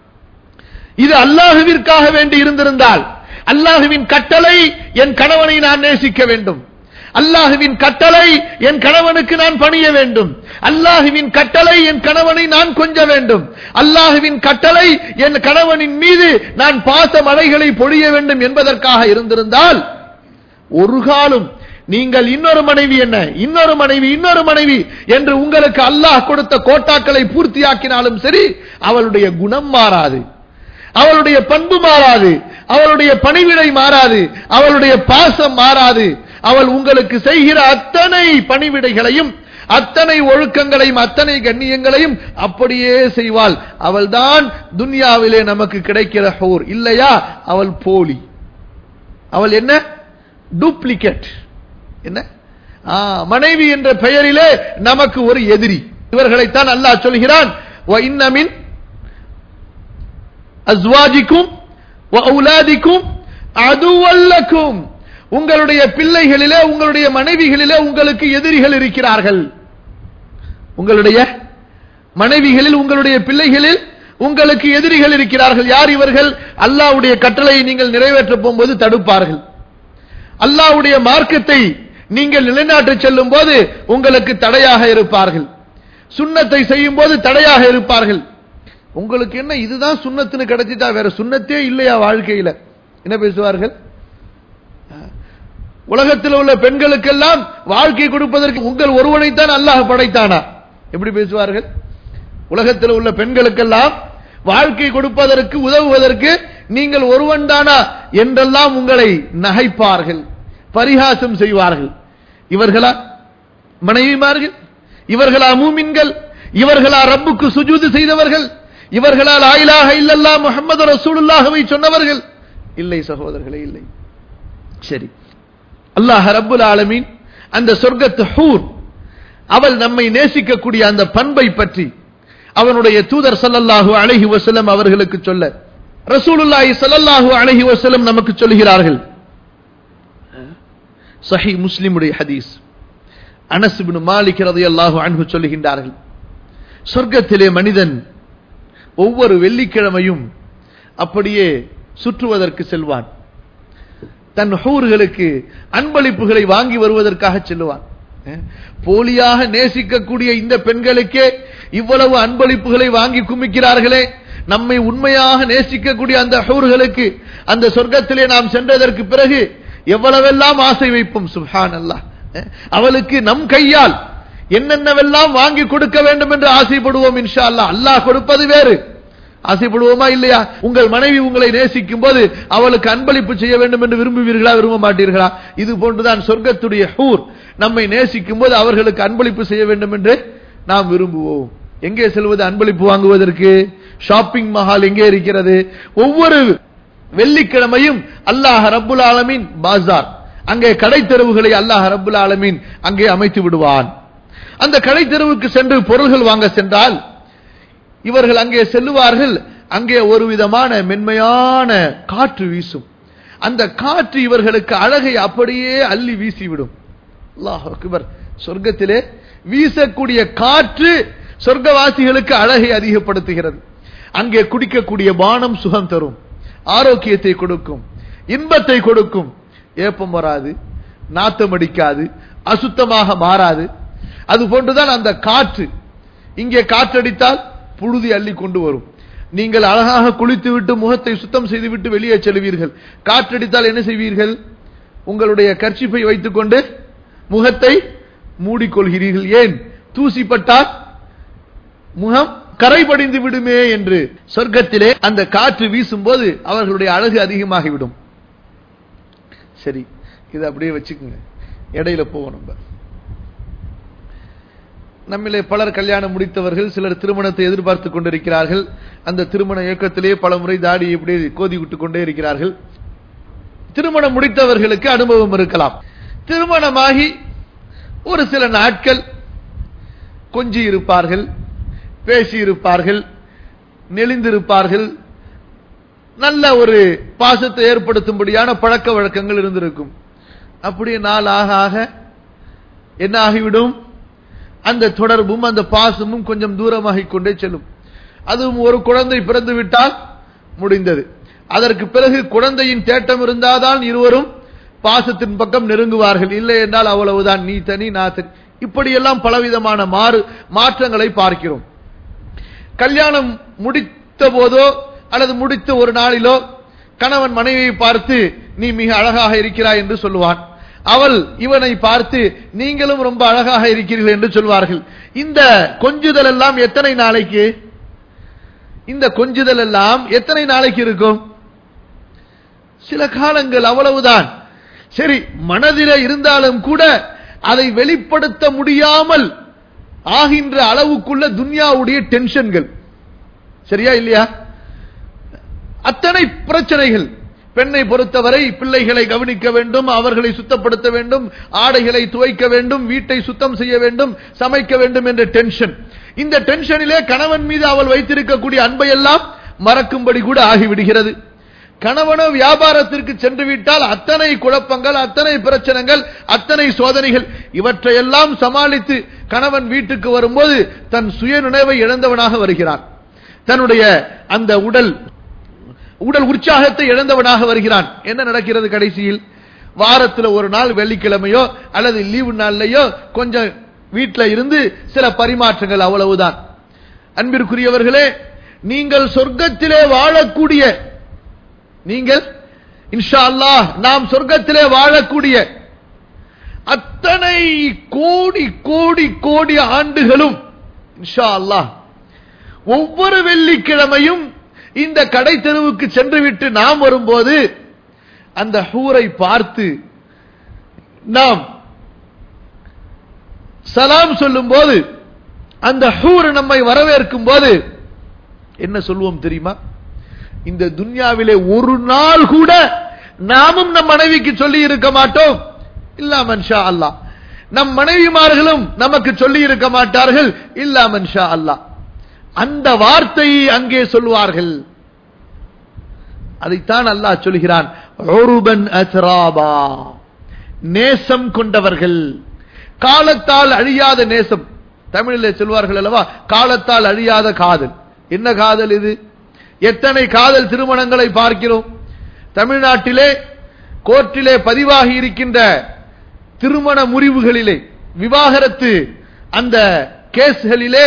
இது அல்லாஹுவிற்காக வேண்டி இருந்திருந்தால் அல்லாஹுவின் கட்டளை என் கணவனை நான் நேசிக்க வேண்டும் அல்லாஹுவின் கட்டளை என் கணவனுக்கு நான் பணிய வேண்டும் அல்லாஹுவின் கட்டளை என் கணவனை நான் கொஞ்ச வேண்டும் அல்லாஹுவின் கட்டளை என் கணவனின் மீது நான் பாச மழைகளை பொழிய வேண்டும் என்பதற்காக இருந்திருந்தால் ஒரு காலம் நீங்கள் இன்னொரு மனைவி என்ன இன்னொரு மனைவி இன்னொரு மனைவி என்று உங்களுக்கு அல்லாஹ் கொடுத்த கோட்டாக்களை பூர்த்தியாக்கினாலும் சரி அவளுடைய குணம் மாறாது அவளுடைய பண்பு மாறாது அவளுடைய பணிவிடை மாறாது அவளுடைய பாசம் மாறாது அவள் உங்களுக்கு செய்கிற அத்தனை பணிவிடைகளையும் அத்தனை ஒழுக்கங்களையும் அத்தனை கண்ணியங்களையும் அப்படியே செய்வாள் அவள்தான் துன்யாவிலே நமக்கு கிடைக்கிற ஹோர் இல்லையா அவள் போலி அவள் என்ன டூப்ளிகேட் என்ன ஆ, மனைவி என்ற பெயரிலே நமக்கு ஒரு எதிரி இவர்களைத்தான் அல்லாஹ் சொல்கிறான் "வ இன்ன மின் அஸ்வாஜிக்கும் வ அவுலாதிக்கும் அதுவல்லக்கும் உங்களுடைய பிள்ளைகளிலே உங்களுடைய மனைவிகளிலே உங்களுக்கு எதிரிகள் இருக்கிறார்கள் உங்களுடைய மனைவிகளில் உங்களுடைய பிள்ளைகளில் உங்களுக்கு எதிரிகள் இருக்கிறார்கள் யார் இவர்கள் அல்லாஹ்வுடைய கட்டளையை நீங்கள் நிறைவேற்ற போகும்போது தடுப்பார்கள் அல்லாஹ்வுடைய மார்க்கத்தை நீங்கள் நிலைநாட்ட செல்லும் போது உங்களுக்கு தடையாக இருப்பார்கள் சுண்ணத்தை செய்யும் போது தடையாக இருப்பார்கள் உங்களுக்கு என்ன இதுதான் சுண்ணத்துன்னு கிடைச்சிட்டா வேற சுண்ணத்தே இல்லையா வாழ்க்கையில என்ன பேசுவார்கள் உலகத்தில் உள்ள பெண்களுக்கெல்லாம் வாழ்க்கை கொடுப்பதற்கு உங்கள் ஒருவனைத்தான் அல்லாஹ் படைத்தானா எப்படி பேசுவார்கள் உலகத்தில் உள்ள பெண்களுக்கெல்லாம் வாழ்க்கை கொடுப்பதற்கு உதவுவதற்கு நீங்கள் ஒருவன் தானா என்றெல்லாம் உங்களை நகைப்பார்கள் பரிகாசம் செய்வார்கள் இவர்களா மனைவிமார்கள் இவர்களா மூமின்கள் இவர்களா ரப்புக்கு சுஜூது செய்தவர்கள் இவர்களால் ஆயிலாக இல்லல்லா முகமது ரசூலுல்லாஹவை சொன்னவர்கள் இல்லை சகோதரர்களே இல்லை சரி அல்லாஹ் ரப்புல் ஆலமீன் அந்த சொர்க்கத்து ஹூர் அவள் நம்மை நேசிக்கக்கூடிய அந்த பண்பை பற்றி அவனுடைய தூதர் ஸல்லல்லாஹு அலைஹி வஸல்லம் அவர்களுக்கு சொல்ல ரசூலுல்லாஹி ஸல்லல்லாஹு அலைஹி வஸல்லம் நமக்கு சொல்கிறார்கள் சஹி முஸ்லிமுடைய ஹதீஸ் அனஸ் இப்னு மாலிக் ரலியல்லாஹு அன்ஹு சொல்லுகின்றார்கள் சொர்க்கத்திலே மனிதன் ஒவ்வொரு வெள்ளிக்கிழமையும் அப்படியே சுற்றுவதற்கு செல்வான் தன் ஹூர்களுக்கு அன்பளிப்புகளை வாங்கி வருவதற்காக செல்லுவான் அஹ், போலியாக நேசிக்கக்கூடிய இந்த பெண்களுக்கே இவ்வளவு அன்பளிப்புகளை வாங்கி குமிக்கிறார்களே நம்மை உண்மையாக நேசிக்கக்கூடிய அந்த ஹூர்களுக்கு அந்த சொர்க்கத்திலே நாம் சென்றதற்கு பிறகு எவ்வளவெல்லாம் ஆசை வைப்போம் சுஹான் அல்லாஹ் அஹ், அவளுக்கு நம் கையால் என்னென்னவெல்லாம் வாங்கி கொடுக்க வேண்டும் என்று ஆசைப்படுவோம் இன்ஷா அல்லாஹ் அல்லாஹ் கொடுப்பது வேறு ஆசைப்படுவோமா இல்லையா உங்கள் மனைவி உங்களை நேசிக்கும் போது அவளுக்கு அன்பளிப்பு செய்ய வேண்டும் என்று விரும்புவீர்களா விரும்ப மாட்டீர்களா இது போன்றுதான் சொர்க்கத்துடைய ஹூர் நம்மை நேசிக்கும் போது அவர்களுக்கு அன்பளிப்பு செய்ய வேண்டும் என்று நாம் விரும்புவோம் எங்கே செல்வது அன்பளிப்பு வாங்குவதற்கு ஷாப்பிங் மஹால் எங்கே இருக்கிறது ஒவ்வொரு வெள்ளிக்கிழமையும் அல்லாஹ் ரப்புல் ஆலமீன் பாசார் அங்கே கடை தெருவுகளை அல்லாஹ் ரப்புல் ஆலமீன் அங்கே அமைத்து விடுவான் அந்த கடை தெருவுக்கு சென்று பொருள்கள் வாங்க சென்றால் இவர்கள் அங்கே செல்லுவார்கள் அங்கே ஒரு விதமான மென்மையான காற்று வீசும் அந்த காற்று இவர்களுக்கு அழகை அப்படியே அள்ளி வீசிவிடும் அல்லாஹ் அக்பர் சொர்க்கத்திலே வீசக்கூடிய காற்று சொர்க்கவாசிகளுக்கு அழகை அதிகப்படுத்துகிறது அங்கே குடிக்கக்கூடிய பானம் சுகம் தரும் ஆரோக்கியத்தை கொடுக்கும் இன்பத்தை கொடுக்கும் ஏப்பம் வராது நாத்தம் அடிக்காது அசுத்தமாக மாறாது அது போன்றுதான் அந்த காற்று இங்கே காற்றடித்தால் புழுதி அள்ளி கொண்டு வரும் நீங்கள் அழகாக குளித்துவிட்டு முகத்தை சுத்தம் செய்துவிட்டு வெளியே செல்வீர்கள் காற்றடித்தால் என்ன செய்வீர்கள் உங்களுடைய கர்ச்சிப்பை வைத்துக்கொண்டு முகத்தை மூடிக்கொள்கிறீர்கள் ஏன் தூசிப்பட்டால் முகம் கரைபடிந்து விடுமே என்று சொர்க்கத்திலே அந்த காற்று வீசும்போது அவர்களுடைய அழகு அதிகமாகிவிடும் சரி இதை அப்படியே வச்சுக்கோங்க இடையில போவோம் நம்ம நம்மிலே பலர் கல்யாணம் முடித்தவர்கள் சிலர் திருமணத்தை எதிர்பார்த்து கொண்டிருக்கிறார்கள் அந்த திருமண இயக்கத்திலே பல முறை தாடி இப்படி கோதி விட்டுக் கொண்டே இருக்கிறார்கள் திருமணம் முடித்தவர்களுக்கு அனுபவம் இருக்கலாம் திருமணமாகி ஒரு சில நாட்கள் கொஞ்சி இருப்பார்கள் பேசி இருப்பார்கள் நெளிந்திருப்பார்கள் நல்ல ஒரு பாசத்தை ஏற்படுத்தும்படியான பழக்க வழக்கங்கள் இருந்திருக்கும் அப்படியே நாள் ஆக ஆக என்ன ஆகிவிடும் அந்த தொடர்பும் அந்த பாசமும் கொஞ்சம் தூரமாகிக் கொண்டே செல்லும் அதுவும் ஒரு குழந்தை பிறந்து விட்டால் முடிந்தது அதற்கு பிறகு குழந்தையின் தேட்டம் இருந்தால்தான் இருவரும் பாசத்தின் பக்கம் நெருங்குவார்கள் இல்லை என்றால் அவ்வளவுதான் நீ தனி நான் தனி இப்படியெல்லாம் பலவிதமான மாறு மாற்றங்களை பார்க்கிறோம் கல்யாணம் முடித்த போதோ அல்லது முடித்த ஒரு நாளிலோ கணவன் மனைவியை பார்த்து நீ மிக அழகாக இருக்கிறாய் என்று சொல்லுவான் அவள் இவனை பார்த்து நீங்களும் ரொம்ப அழகாக இருக்கிறீர்கள் என்று சொல்வார்கள் இந்த கொஞ்சுதல் எல்லாம் எத்தனை நாளைக்கு இந்த கொஞ்சுதல் எல்லாம் எத்தனை நாளைக்கு இருக்கும் சில காலங்கள் அவ்வளவுதான் சரி மனதிலே இருந்தாலும் கூட அதை வெளிப்படுத்த முடியாமல் ஆகின்ற அளவுக்குள்ள துன்யாவுடைய டென்ஷன்கள் சரியா இல்லையா அத்தனை பிரச்சனைகள் பெண்ணை பொறுத்தவரை பிள்ளைகளை கவனிக்க வேண்டும் அவர்களை சுத்தப்படுத்த வேண்டும் ஆடைகளை துவைக்க வேண்டும் வீட்டை சுத்தம் செய்ய வேண்டும் சமைக்க வேண்டும் என்ற டென்ஷன் இந்த டென்ஷனிலே கணவன் மீது அவள் வைத்திருக்கக்கூடிய அன்பை எல்லாம் மறக்கும்படி கூட ஆகிவிடுகிறது கணவனோ வியாபாரத்திற்கு சென்று விட்டால் அத்தனை குழப்பங்கள் அத்தனை பிரச்சனைகள் அத்தனை சோதனைகள் இவற்றையெல்லாம் சமாளித்து கணவன் வீட்டுக்கு வரும்போது தன் சுய நினைவை இழந்தவனாக வருகிறான் தன்னுடைய அந்த உடல் உடல் உற்சாகத்தை இழந்தவனாக வருகிறான் என்ன நடக்கிறது கடைசியில் வாரத்தில் ஒரு நாள் வெள்ளிக்கிழமையோ அல்லது லீவு நாள்லயோ கொஞ்சம் வீட்டில் இருந்து சில பரிமாற்றங்கள் அவ்வளவுதான் அன்பிற்குரியவர்களே நீங்கள் சொர்க்கத்திலே வாழக்கூடிய நீங்கள் இன்ஷா அல்லாஹ் நாம் சொர்க்கத்திலே வாழக்கூடிய அத்தனை கோடி கோடி கோடி ஆண்டுகளும் இன்ஷா அல்லாஹ் ஒவ்வொரு வெள்ளிக்கிழமையும் இந்த கடை தெருவுக்கு சென்றுவிட்டு நாம் வரும்போது அந்த ஹூரை பார்த்து நாம் சலாம் சொல்லும் போது அந்த ஹூர் நம்மை வரவேற்கும் போது என்ன சொல்லுவோம் தெரியுமா இந்த துன்யாவிலே ஒரு நாள் கூட நாமும் நம் மனைவிக்கு சொல்லி இருக்க மாட்டோம் இல்லா மன்ஷா அல்லாஹ் நம் மனைவிமார்களும் நமக்கு சொல்லி இருக்க மாட்டார்கள் இல்லா மன்ஷா அல்லாஹ் அந்த வார்த்தையை அங்கே சொல்வார்கள் அதைத்தான் அல்லாஹ் சொல்கிறான் உருபன் அத்ராபா நேசம் கொண்டவர்கள் காலத்தால் அழியாத நேசம் தமிழில் சொல்வார்கள் அல்லவா காலத்தால் அழியாத காதல் என்ன காதல் இது எத்தனை காதல் திருமணங்களை பார்க்கிறோம் தமிழ்நாட்டிலே கோர்ட்டிலே பதிவாகி இருக்கின்ற திருமண முறிவுகளிலே விவாகரத்து அந்த கேஸ்களிலே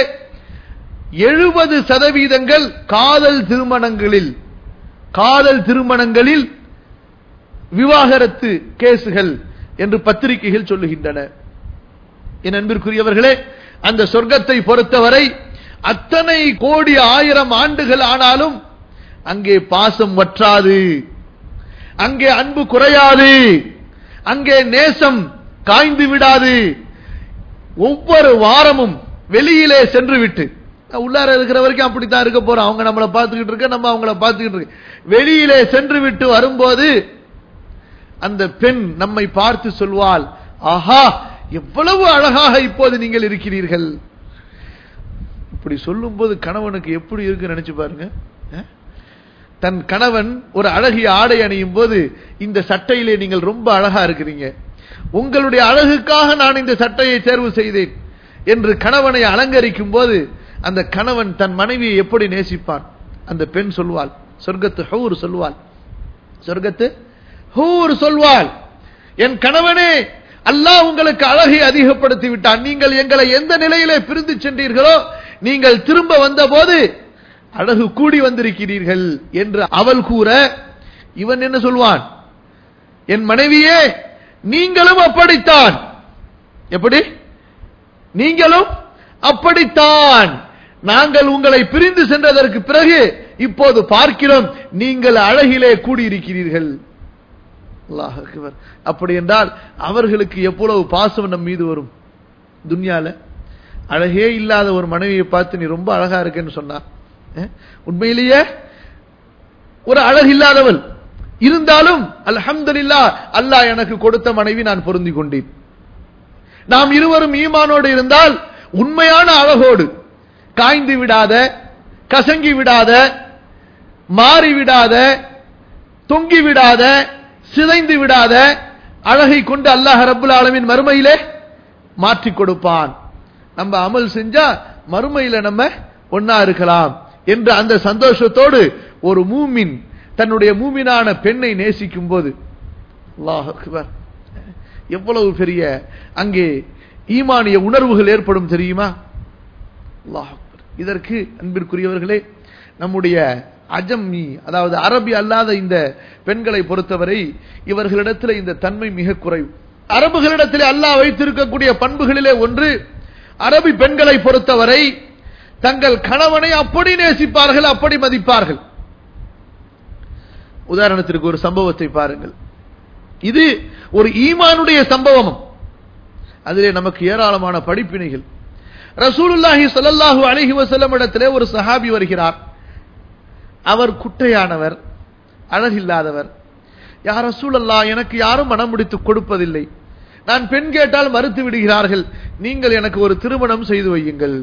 எழுபது சதவீதங்கள் காதல் திருமணங்களில் காதல் திருமணங்களில் விவாகரத்து கேசுகள் என்று பத்திரிகைகள் சொல்லுகின்றன என் அன்பிற்குரியவர்களே அந்த சொர்க்கத்தை பொறுத்தவரை அத்தனை கோடி ஆயிரம் ஆண்டுகள் ஆனாலும் அங்கே பாசம் வற்றாது அங்கே அன்பு குறையாது அங்கே நேசம் காய்ந்து விடாது ஒவ்வொரு வாரமும் வெளியிலே சென்று விட்டு உள்ளார இருக்கிற வரைக்கும் அப்படித்தான் இருக்க போறோம் அவங்க நம்மளை பார்த்துக்கிட்டு இருக்க நம்ம அவங்கள பார்த்துக்கிட்டு இருக்க வெளியிலே சென்று விட்டு வரும்போது அந்த பெண் நம்மை பார்த்து சொல்வாள் ஆஹா எவ்வளவு அழகாக இப்போது நீங்கள் இருக்கிறீர்கள் இப்படி சொல்லும் போது கணவனுக்கு எப்படி இருக்கு நினைச்சு பாருங்க தன் கணவன் ஒரு அழகிய ஆடை அணியும் போது இந்த சட்டையிலே நீங்கள் ரொம்ப அழகா இருக்கிறீங்க உங்களுடைய அழகுக்காக நான் இந்த சட்டையை தேர்வு செய்தேன் என்று கணவனை அலங்கரிக்கும் போது அந்த கணவன் தன் மனைவியை எப்படி நேசிப்பான் அந்த பெண் சொல்வாள் சொர்க்கத்து ஹூர் சொல்வாள் சொர்க்கத்து ஹூர் சொல்வாள் என் கணவனே அல்லாஹ் உங்களுக்கு அழகை அதிகப்படுத்தி விட்டான் நீங்கள் எங்களை எந்த நிலையிலே பிரிந்து சென்றீர்களோ நீங்கள் திரும்ப வந்த போது அழகு கூடி வந்திருக்கிறீர்கள் என்று அவள் கூற இவன் என்ன சொல்வான் என் மனைவியே நீங்களும் அப்படித்தான் எப்படி நீங்களும் அப்படித்தான் நாங்கள் உங்களை பிரிந்து சென்றதற்கு பிறகு இப்போது பார்க்கிறோம் நீங்கள் அழகிலே கூடியிருக்கிறீர்கள் அல்லாஹ் அக்பர். அப்படி என்றால் அவர்களுக்கு எவ்வளவு பாசம் நம் மீது வரும் துன்யால அழகே இல்லாத ஒரு மனைவியை பார்த்து நீ ரொம்ப அழகா இருக்கேன்னு சொன்னா அஹ், உண்மையிலேயே ஒரு அழகு இல்லாதவள் இருந்தாலும் அல்ஹம்துலில்லா அல்லாஹ் எனக்கு கொடுத்த மனைவி நான் பொருந்தி கொண்டேன் நாம் இருவரும் ஈமானோடு இருந்தால் உண்மையான அழகோடு காய்ந்து விடாத கசங்கி விடாத மாறி விடாத தொங்கி விடாத சிதைந்து விடாத அழகை கொண்டு அல்லாஹ் ரப்புல் ஆலமின் மறுமையிலே மாற்றி கொடுப்பான் நம்ம அமல் செஞ்சா மறுமையில நம்ம ஒன்னா இருக்கலாம் என்ற அந்த சந்தோஷத்தோடு ஒரு மூமின் தன்னுடைய மூமினான பெண்ணை நேசிக்கும் போது அல்லாஹ் அக்பர் எவ்வளவு பெரிய அங்கே ஈமானிய உணர்வுகள் ஏற்படும் தெரியுமா அல்லாஹ் அக்பர். இதற்கு அன்பிற்குரியவர்களே நம்முடைய அஜம்மி அதாவது அரபி அல்லாத இந்த பெண்களை பொறுத்தவரை இவர்களிடத்தில் இந்த தன்மை மிக குறைவு அரபுகளிடத்தில் அல்லாஹ் வைத்திருக்கக்கூடிய பண்புகளிலே ஒன்று அரபி பெண்களை பொறுத்தவரை தங்கள் கணவனை அப்படி நேசிப்பார்கள் அப்படி மதிப்பார்கள் உதாரணத்திற்கு ஒரு சம்பவத்தை பாருங்கள் இது ஒரு ஈமானுடைய சம்பவம் அதிலே நமக்கு ஏராளமான படிப்பினைகள் ரசூலுல்லாஹி ஸல்லல்லாஹு அலைஹி வஸல்லம் இடத்திலே ஒரு சஹாபி வருகிறார் அவர் குட்டையானவர் அழகில்லாதவர் யார் ரசூலல்லா எனக்கு யாரும் மனம் முடித்து கொடுப்பதில்லை நான் பெண் கேட்டால் மறுத்து விடுகிறார்கள் நீங்கள் எனக்கு ஒரு திருமணம் செய்து வையுங்கள்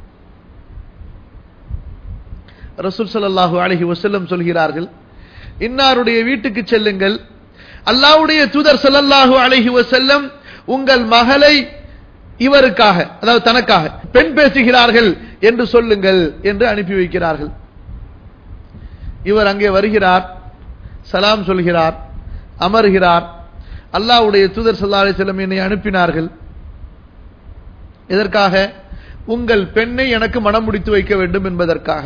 ரசூல் ஸல்லல்லாஹு அலைஹி வஸல்லம் சொல்கிறார்கள் இன்னாருடைய வீட்டுக்கு செல்லுங்கள் அல்லாஹ்வுடைய தூதர் ஸல்லல்லாஹு அலைஹி வஸல்லம் உங்கள் மகளை இவருக்காக அதாவது தனக்காக பெண் பேசுகிறார்கள் என்று சொல்லுங்கள் என்று அனுப்பி வைக்கிறார்கள் இவர் அங்கே வருகிறார் சலாம் சொல்கிறார் அமர்கிறார் அல்லாஹ்வுடைய தூதர் ஸல்லல்லாஹு அலைஹி வஸல்லம் என்னை அனுப்பினார்கள் எதற்காக உங்கள் பெண்ணை எனக்கு மனம் முடித்து வைக்க வேண்டும் என்பதற்காக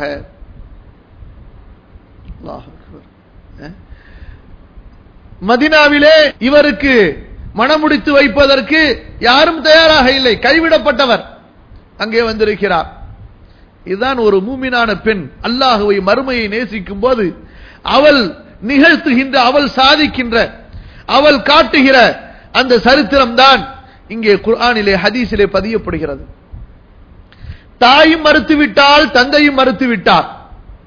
அல்லாஹ் அக்பர். அஹ். மதினாவிலே இவருக்கு மணமுடித்து வைப்பதற்கு யாரும் தயாராக இல்லை கைவிடப்பட்டவர் அங்கே வந்திருக்கிறார் இதுதான் ஒரு மூமினான பெண் அல்லாஹுவை மறுமையை நேசிக்கும் போது அவள் நிகழ்த்துகின்ற அவள் சாதிக்கின்ற அவள் காட்டுகிற அந்த சரித்திரம் தான் இங்கே குர்ஆனிலே ஹதீஸிலே பதியப்படுகிறது தாயும் மறுத்து விட்டால் தந்தையும் மறுத்து விட்டார்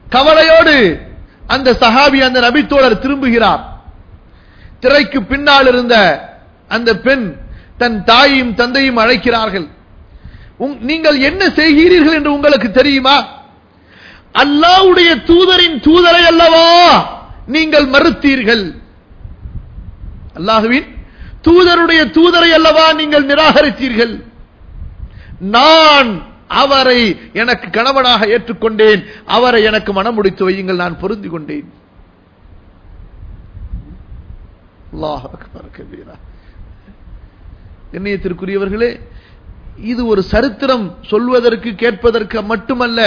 கவலையோடு அந்த சஹாபி அந்த நபித்தோழர் திரும்புகிறார் திரைக்கு பின்னால் இருந்த அந்த பெண் தன் தாயையும் தந்தையும் அழைக்கிறார்கள் உங்- நீங்கள் என்ன செய்கிறீர்கள் என்று உங்களுக்கு தெரியுமா அல்லாஹ்வுடைய தூதரின் தூதரை அல்லவா நீங்கள் மறுத்தீர்கள் அல்லாஹுவின் தூதருடைய தூதரை அல்லவா நீங்கள் நிராகரித்தீர்கள் நான் அவரை எனக்கு கணவனாக ஏற்றுக்கொண்டேன் அவரை எனக்கு மனம் முடித்து வையுங்கள் நான் பொருந்தி கொண்டேன் அல்லாஹ் அக்பர் கபீரா கண்ணியத்திற்குரியவர்களே இது ஒரு சரித்திரம் சொல்வதற்கு கேட்பதற்கு மட்டுமல்ல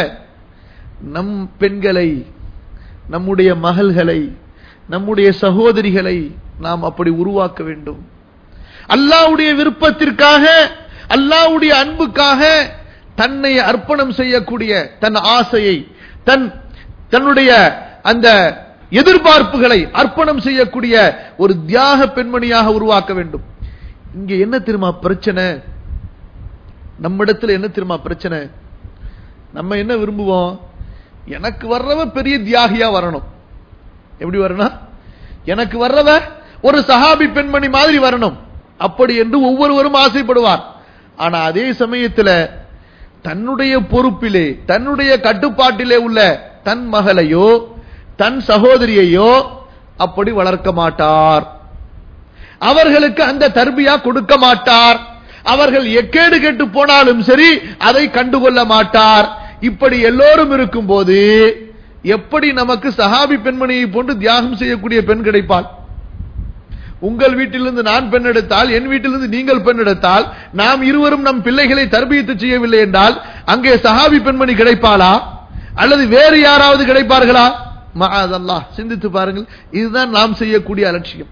நம் பெண்களை நம்முடைய மகள்களை நம்முடைய சகோதரிகளை நாம் அப்படி உருவாக்க வேண்டும் அல்லாஹ்வுடைய விருப்பத்திற்காக அல்லாஹ்வுடைய அன்புக்காக தன்னை அர்ப்பணம் செய்யக்கூடிய தன் ஆசையை தன் தன்னுடைய அந்த எதிர்பார்ப்புகளை அர்ப்பணம் செய்யக்கூடிய ஒரு தியாக பெண்மணியாக உருவாக்க வேண்டும் இங்க என்ன தெரியுமா பிரச்சனை நம்மிடத்துல என்ன தெரியுமா பிரச்சனை நம்ம என்ன விரும்புவோம் எனக்கு வர்றவ பெரிய தியாகியா வரணும் எப்படி வரணும் எனக்கு வர்றவ ஒரு சஹாபி பெண்மணி மாதிரி வரணும் அப்படி என்று ஒவ்வொருவரும் ஆசைப்படுவார் ஆனா அதே சமயத்துல தன்னுடைய பொறுப்பிலே தன்னுடைய கட்டுப்பாட்டிலே உள்ள தன் மகளையோ தன் சகோதரியையோ அப்படி வளர்க்க மாட்டார் அவர்களுக்கு அந்த தர்பியா கொடுக்க மாட்டார் அவர்கள் எக்கேடு கெட்டு போனாலும் சரி அதை கண்டுகொள்ள மாட்டார் இப்படி எல்லோரும் இருக்கும்போது எப்படி நமக்கு சஹாபி பெண்மணியை போன்று தியாகம் செய்யக்கூடிய பெண் கிடைப்பாள் உங்கள் வீட்டிலிருந்து நான் பெண் எடுத்தால் என் வீட்டிலிருந்து நீங்கள் பெண் எடுத்தால் நாம் இருவரும் நம் பிள்ளைகளை தர்பியத்து செய்யவில்லை என்றால் அங்கே சஹாபி பெண்மணி கிடைப்பாளா அல்லது வேறு யாராவது கிடைப்பார்களா மகாதல்லாஹ் சிந்தித்து பாருங்கள் இதுதான் நாம் செய்யக்கூடிய அலட்சியம்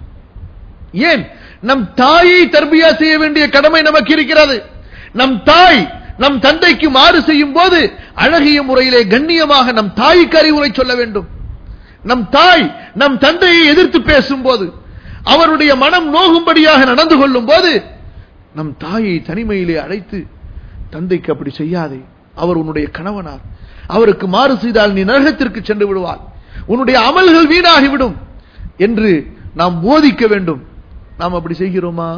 ஏன் நம் தாயை தர்பியா செய்ய வேண்டிய கடமை நமக்கு இருக்கிறது நம் தாய் நம் தந்தைக்கு மாறு செய்யும் போது அழகிய முறையிலே கண்ணியமாக நம் தாய்க்கு அறிவுரை சொல்ல வேண்டும் நம் தாய் நம் தந்தையை எதிர்த்து பேசும்போது அவருடைய மனம் நோகும்படியாக நடந்து கொள்ளும் போது நம் தாயை தனிமையிலே அழைத்து தந்தைக்கு அப்படி செய்யாதே அவர் உன்னுடைய கணவனார் அவருக்கு மாறு செய்தால் நீ நரகத்திற்கு சென்று விடுவார் உன்னுடைய அமல்கள் வீணாகிவிடும் என்று நாம் போதிக்க வேண்டும் நாம் அப்படி செய்கிறோமா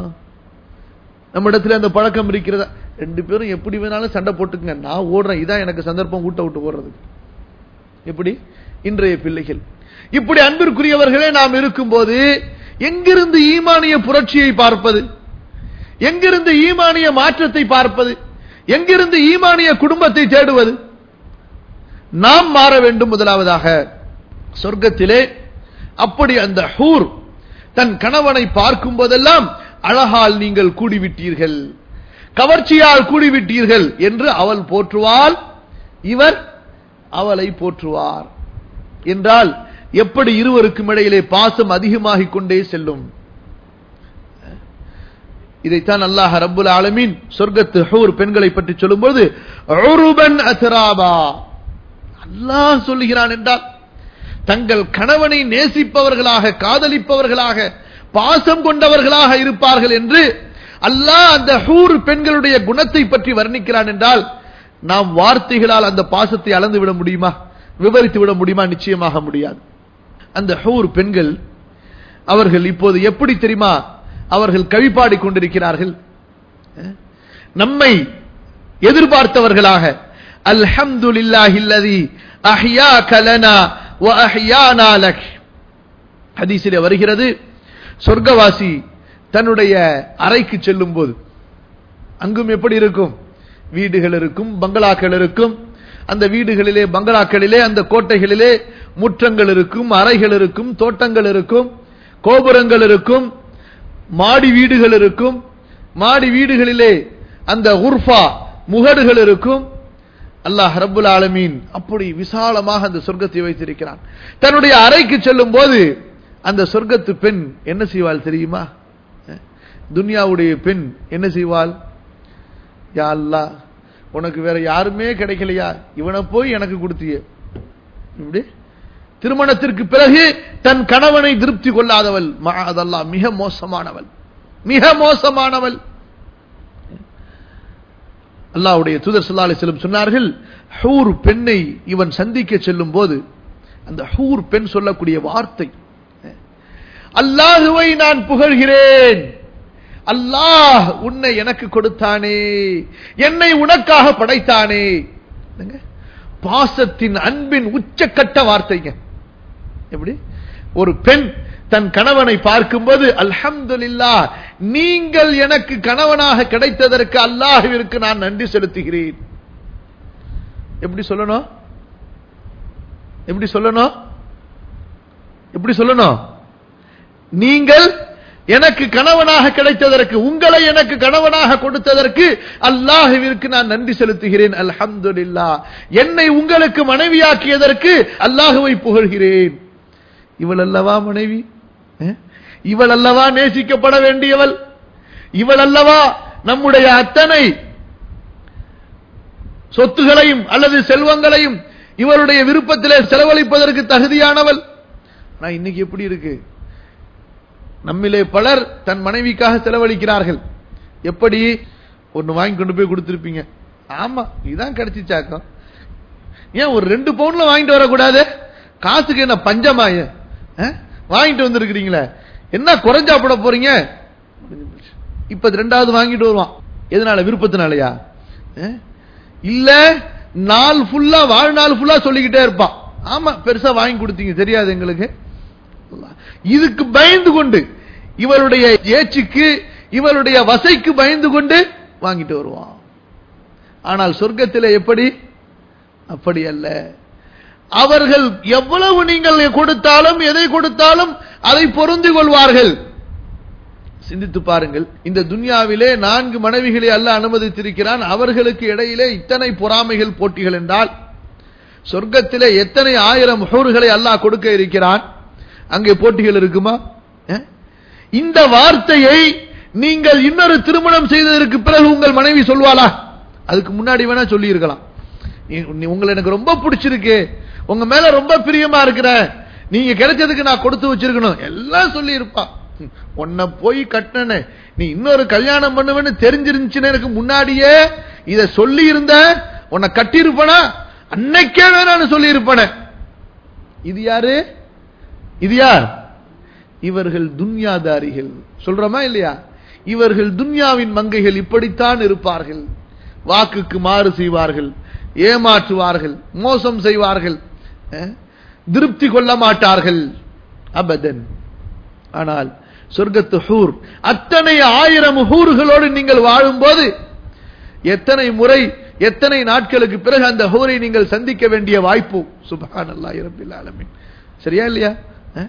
நம்ம இடத்துல அந்த பழக்கம் இருக்கிறதா ரெண்டு பேரும் எப்படி வேணாலும் சண்டை போட்டுக்குங்க நான் ஓடுறேன் இதான் எனக்கு சந்தர்ப்பம் ஊட்ட விட்டு ஓடுறதுக்கு எப்படி இன்றைய பிள்ளைகள் இப்படி அன்பிற்குரியவர்களே நாம் இருக்கும்போது எங்கிருந்து ஈமானிய புரட்சியை பார்ப்பது எங்கிருந்து ஈமானிய மாற்றத்தை பார்ப்பது எங்கிருந்து ஈமானிய குடும்பத்தை தேடுவது நாம் மாற வேண்டும் முதலாவதாக சொர்க்கத்திலே அப்படி அந்த ஹூர் தன் கணவனை பார்க்கும் போதெல்லாம் அழகால் நீங்கள் கூடிவிட்டீர்கள் கவர்ச்சியால் கூடிவிட்டீர்கள் என்று அவள் போற்றுவாள் இவர் அவளை போற்றுவார் என்றால் எப்படி இருவருக்கும் இடையிலே பாசம் அதிகமாகிக் கொண்டே செல்லும் இதைத்தான் அல்லாஹ் ரப்புல் ஆலமீன் சொர்க்கத்து ஹூர் பெண்களை பற்றி சொல்லும்போது உருபன் அத்ராபா அல்லாஹ் சொல்லுகிறான் என்றால் தங்கள் கணவனை நேசிப்பவர்களாக காதலிப்பவர்களாக பாசம் கொண்டவர்களாக இருப்பார்கள் என்று அல்லாஹ் அந்த ஹூர் பெண்களுடைய குணத்தை பற்றி வர்ணிக்கிறான் என்றால் நாம் வார்த்தைகளால் அந்த பாசத்தை அளந்து விட முடியுமா விவரித்து விட முடியுமா நிச்சயமாக முடியாது அந்த ஹூர் பெண்கள் அவர்கள் இப்போது எப்படி தெரியுமா அவர்கள் கவிப்பாடி கொண்டிருக்கிறார்கள் அஹ்? நம்மை எதிர்பார்த்தவர்களாக அல்ஹம்துலில்லாஹில்லதி அஹ்யாக லனா வ அஹ்யானா லக் ஹதீஸிலே வருகிறது சொர்க்கவாசி தன்னுடைய அறைக்கு செல்லும் போது அங்கும் எப்படி இருக்கும் வீடுகள் இருக்கும் பங்களாக்கள் இருக்கும் அந்த வீடுகளிலே பங்களாக்களிலே அந்த கோட்டைகளிலே முற்றங்கள் இருக்கும் அறைகள் இருக்கும் தோட்டங்கள் இருக்கும் கோபுரங்கள் இருக்கும் மாடி வீடுகள் இருக்கும் மாடி வீடுகளிலே அந்த உர்ஃபா முகடுகள் இருக்கும் அல்லாஹ் ரப்புல் ஆலமீன் அப்படி விசாலமாக அந்த சொர்க்கத்தை வைத்திருக்கிறான் தன்னுடைய அறைக்கு செல்லும் போது அந்த சொர்க்கத்து பெண் என்ன செய்வாள் தெரியுமா அஹ், துன்யாவுடைய பெண் என்ன செய்வாள் யா அல்லாஹ் உனக்கு வேற யாருமே கிடைக்கலையா இவனை போய் எனக்கு கொடுத்தியே இப்படி திருமணத்திற்கு பிறகு தன் கணவனை திருப்தி கொள்ளாதவள் அதெல்லாம் மிக மோசமானவள் மிக மோசமானவள் அல்லாஹ்வுடைய தூதர் ஸல்லல்லாஹு அலைஹி வஸல்லம் சொன்னார்கள் ஹூர் பெண்ணை இவன் சந்திக்க செல்லும் போது அந்த ஹூர் பெண் சொல்லக்கூடிய வார்த்தை அல்லாஹுவை நான் புகழ்கிறேன் அல்லாஹ் உன்னை எனக்கு கொடுத்தானே என்னை உனக்காக படைத்தானே என்னங்க? பாசத்தின் அன்பின் உச்சக்கட்ட வார்த்தைங்க எப்படி ஒரு பெண் தன் கணவனை பார்க்கும்போது அல்ஹம்துலில்லாஹ் நீங்கள் எனக்கு கணவனாக கிடைத்ததற்கு அல்லாஹ்விற்கு நான் நன்றி செலுத்துகிறேன் எப்படி சொல்லணும் எப்படி சொல்லணும் எப்படி சொல்லணும் நீங்கள் எனக்கு கணவனாக கிடைத்ததற்கு உங்களை எனக்கு கணவனாக கொடுத்ததற்கு அல்லாஹுவிற்கு நான் நன்றி செலுத்துகிறேன் அல்ஹம்துலில்லாஹ் என்னை உங்களுக்கு மனைவியாக்கியதற்கு அல்லாஹுவை புகழ்கிறேன் இவள் அல்லவா மனைவி அஹ்? இவள் அல்லவா நேசிக்கப்பட வேண்டியவள் இவள் அல்லவா நம்முடைய அத்தனை சொத்துகளையும் அல்லது செல்வங்களையும் இவருடைய விருப்பத்திலே செலவழிப்பதற்கு தகுதியானவள் ஆனா இன்னைக்கு எப்படி இருக்கு நம்மிலே பலர் தன் மனைவிக்காக செலவழிக்கிறார்கள் எப்படி ஒன்னு வாங்கி கொண்டு போய் கொடுத்திருப்பீங்க ஆமா இதான் கிடைச்சிச்சாக்கம் ஏன் ஒரு ரெண்டு பவுன்ல வாங்கிட்டு வரக்கூடாது காசுக்கு என்ன பஞ்சமாய வாங்கிட்டு வந்திருக்கிறீங்களே என்ன குறைஞ்சா போட போறீங்க முடிஞ்சு போச்சு. இப்ப இது ரெண்டாவது வாங்கிட்டு வருவான் எதனால விருப்பத்தினாலயா அஹ்? இல்ல நாள் ஃபுல்லா வாழ்நாள் ஃபுல்லா சொல்லிக்கிட்டே இருப்பான் ஆமா பெருசா வாங்கி கொடுத்தீங்க தெரியாது எங்களுக்கு இதுக்கு பயந்து கொண்டு இவருடைய ஏச்சுக்கு இவருடைய வசைக்கு பயந்து கொண்டு வாங்கிட்டு வருவான் ஆனால் சொர்க்கத்திலே எப்படி அப்படி அல்ல அவர்கள் எவ்வளவு நீங்கள் கொடுத்தாலும் எதை கொடுத்தாலும் அதை பொருந்தி கொள்வார்கள் சிந்தித்து பாருங்கள் இந்த துன்யாவிலே நான்கு மனைவிகளை அல்ல அனுமதித்திருக்கிறான் அவர்களுக்கு இடையிலே இத்தனை பொறாமைகள் போட்டிகள் என்றால் சொர்க்கத்திலே எத்தனை ஆயிரம் ஹூர்களை அல்லாஹ் கொடுக்க இருக்கிறான் அங்கே போட்டிகள் இருக்குமா அஹ்? இந்த வார்த்தையை நீங்கள் இன்னொரு திருமணம் செய்ததற்கு பிறகு உங்கள் மனைவி சொல்வாளா அதுக்கு முன்னாடி வேணா சொல்லி இருக்கலாம் உங்களை எனக்கு ரொம்ப பிடிச்சிருக்கு உங்க மேல ரொம்ப பிரியமா இருக்கிறேன் நீங்க கிடைச்சதுக்கு நான் கொடுத்து வச்சிருக்கணும் எல்லாம் சொல்லி இருப்பா உன்னை போய் கட்டினே நீ இன்னொரு கல்யாணம் பண்ணுவேன்னு தெரிஞ்சிருந்துச்சுன்னு எனக்கு முன்னாடியே இத சொல்லி இருந்த உன்னை கட்டியிருப்பனா அன்னைக்கே வேணான்னு சொல்லி இருப்பன இது யாரு இது யார் இவர்கள் துன்யாதாரிகள் சொல்றோமா இல்லையா இவர்கள் துன்யாவின் மங்கைகள் இப்படித்தான் இருப்பார்கள் வாக்குக்கு மாறு செய்வார்கள் ஏமாற்றுவார்கள் மோசம் செய்வார்கள் அஹ், திருப்தி கொள்ள மாட்டார்கள் அபதன் ஆனால் சொர்க்கத்து ஹூர் அத்தனை ஆயிரம் ஹூர்களோடு நீங்கள் வாழும்போது எத்தனை முறை எத்தனை நாட்களுக்கு பிறகு அந்த ஹூரை நீங்கள் சந்திக்க வேண்டிய வாய்ப்பு சுபஹான் அல்லாஹ் ரபில் ஆலமீன் சரியா இல்லையா அஹ்?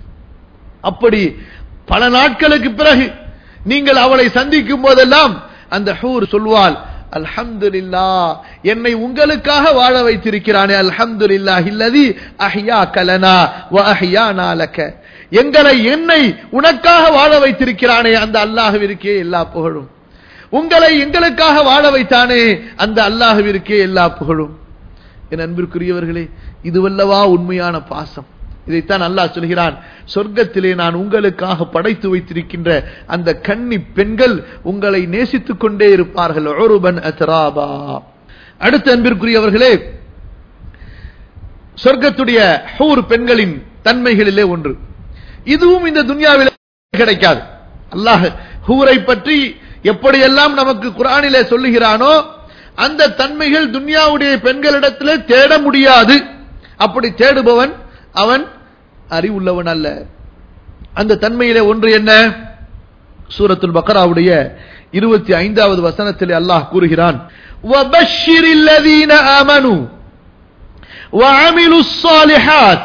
அப்படி பல நாட்களுக்கு பிறகு நீங்கள் அவளை சந்திக்கும் போதெல்லாம் அந்த ஹூர் சொல்வாள் அல்ஹம்துலில்லா என்னை உங்களுக்காக வாழ வைத்திருக்கிறானே அல்ஹம்துலில்லா இல்லதி அஹ்யா கலனா வ அஹ்யானா லக எங்களை என்னை உனக்காக வாழ வைத்திருக்கிறானே அந்த அல்லாஹ்விற்கே எல்லா புகழும் உங்களை எங்களுக்காக வாழ வைத்தானே அந்த அல்லாஹ்விற்கே எல்லா புகழும் என் அன்பிற்குரியவர்களே இதுவல்லவா உண்மையான பாசம் இதைத்தான் அல்லாஹ் சொல்கிறான் சொர்க்கத்திலே நான் உங்களுக்காக படைத்து வைத்திருக்கின்ற அந்த கன்னி பெண்கள் உங்களை நேசித்துக் கொண்டே இருப்பார்கள் ஒருபன் அத்ராபா அடுத்த அன்பிற்குரியவர்களே சொர்க்கத்துடைய ஹூர் பெண்களின் தன்மைகளிலே ஒன்று இதுவும் இந்த துன்யாவிலே கிடைக்காது அல்லாஹ் ஹூரை பற்றி எப்படியெல்லாம் நமக்கு குரானிலே சொல்லுகிறானோ அந்த தன்மைகள் துன்யாவுடைய பெண்களிடத்திலே தேட முடியாது அப்படி தேடுபவன் அவன் அறிவுள்ளவன் அல்ல அந்த தன்மையிலே ஒன்று என்ன சூரத்துல் பக்கராவுடைய இருபத்தி ஐந்தாவது வசனத்திலே அல்லாஹ் கூறுகிறான் وَبَشِّرِ الَّذِينَ آمَنُوا وَعَمِلُوا الصَّالِحَاتِ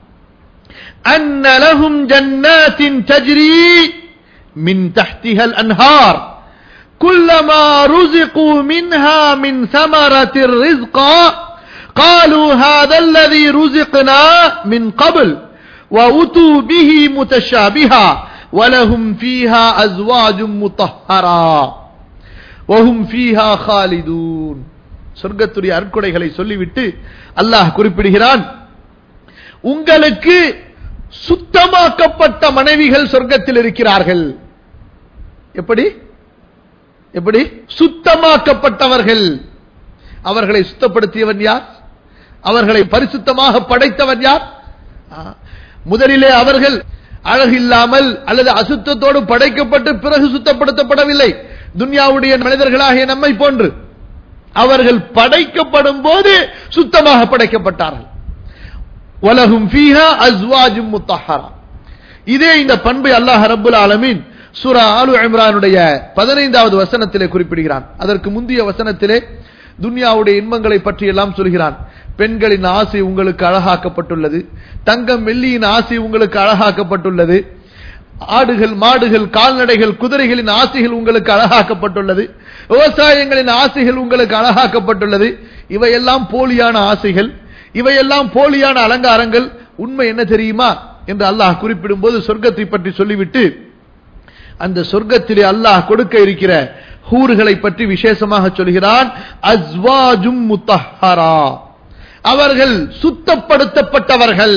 أَنَّ لَهُمْ جَنَّاتٍ تَجْرِي مِنْ تَحْتِهَا الْأَنْهَارُ كُلَّمَا رُزِقُوا مِنْهَا مِنْ ثَمَرَةٍ رِزْقًا قالوا هذا الذي رزقنا من قبل وأتوا به متشابها ولهم فيها أزواج مطهرا وهم فيها خالدون சொர்க்கத்துடைய அற்கொடைகளை சொல்லிவிட்டு அல்லாஹ் குறிப்பிடுகிறான் உங்களுக்கு சுத்தமாக்கப்பட்ட மனைவிகள் சொர்க்கத்தில் இருக்கிறார்கள் எப்படி எப்படி சுத்தமாக்கப்பட்டவர்கள் அவர்களை சுத்தப்படுத்தியவன் யார் அவர்களை பரிசுத்தமாக படைத்தவன் யார் ஆ. முதலிலே அவர்கள் அழகில்லாமல் அல்லது அசுத்தத்தோடு படைக்கப்பட்டு பிறகு சுத்தப்படுத்தப்படவில்லை துன்யாவுடைய மனிதர்களாகிய நம்மை போன்று அவர்கள் படைக்கப்படும் போது சுத்தமாக படைக்கப்பட்டார்கள் வலகும் ஃபீஹா அஸ்வாஜும் முத்தஹரா இதே இந்த பண்பை அல்லாஹ் ரப்புல் ஆலமீன் சூரா ஆலு இம்ரானுடைய பதினைந்தாவது வசனத்திலே குறிப்பிடுகிறான் அதற்கு முந்தைய வசனத்திலே துன்யாவுடைய இன்பங்களை பற்றி எல்லாம் சொல்கிறான் பெண்களின் ஆசை உங்களுக்கு அழகாக்கப்பட்டுள்ளது தங்கம் வெள்ளியின் ஆசை உங்களுக்கு அழகாக்கப்பட்டுள்ளது ஆடுகள் மாடுகள் கால்நடைகள் குதிரைகளின் ஆசைகள் உங்களுக்கு அழகாக்கப்பட்டுள்ளது விவசாயங்களின் ஆசைகள் உங்களுக்கு அழகாக்கப்பட்டுள்ளது இவையெல்லாம் போலியான ஆசைகள் இவையெல்லாம் போலியான அலங்காரங்கள் உண்மை என்ன தெரியுமா என்று அல்லாஹ் குறிப்பிடும் போது சொர்க்கத்தை பற்றி சொல்லிவிட்டு அந்த சொர்க்கத்திலே அல்லாஹ் கொடுக்க இருக்கிற ஹூர்களை பற்றி விசேஷமாக சொல்கிறான் அஸ்வாஜும் முத்தஹரா அவர்கள் சுத்தப்படுத்தப்பட்டவர்கள்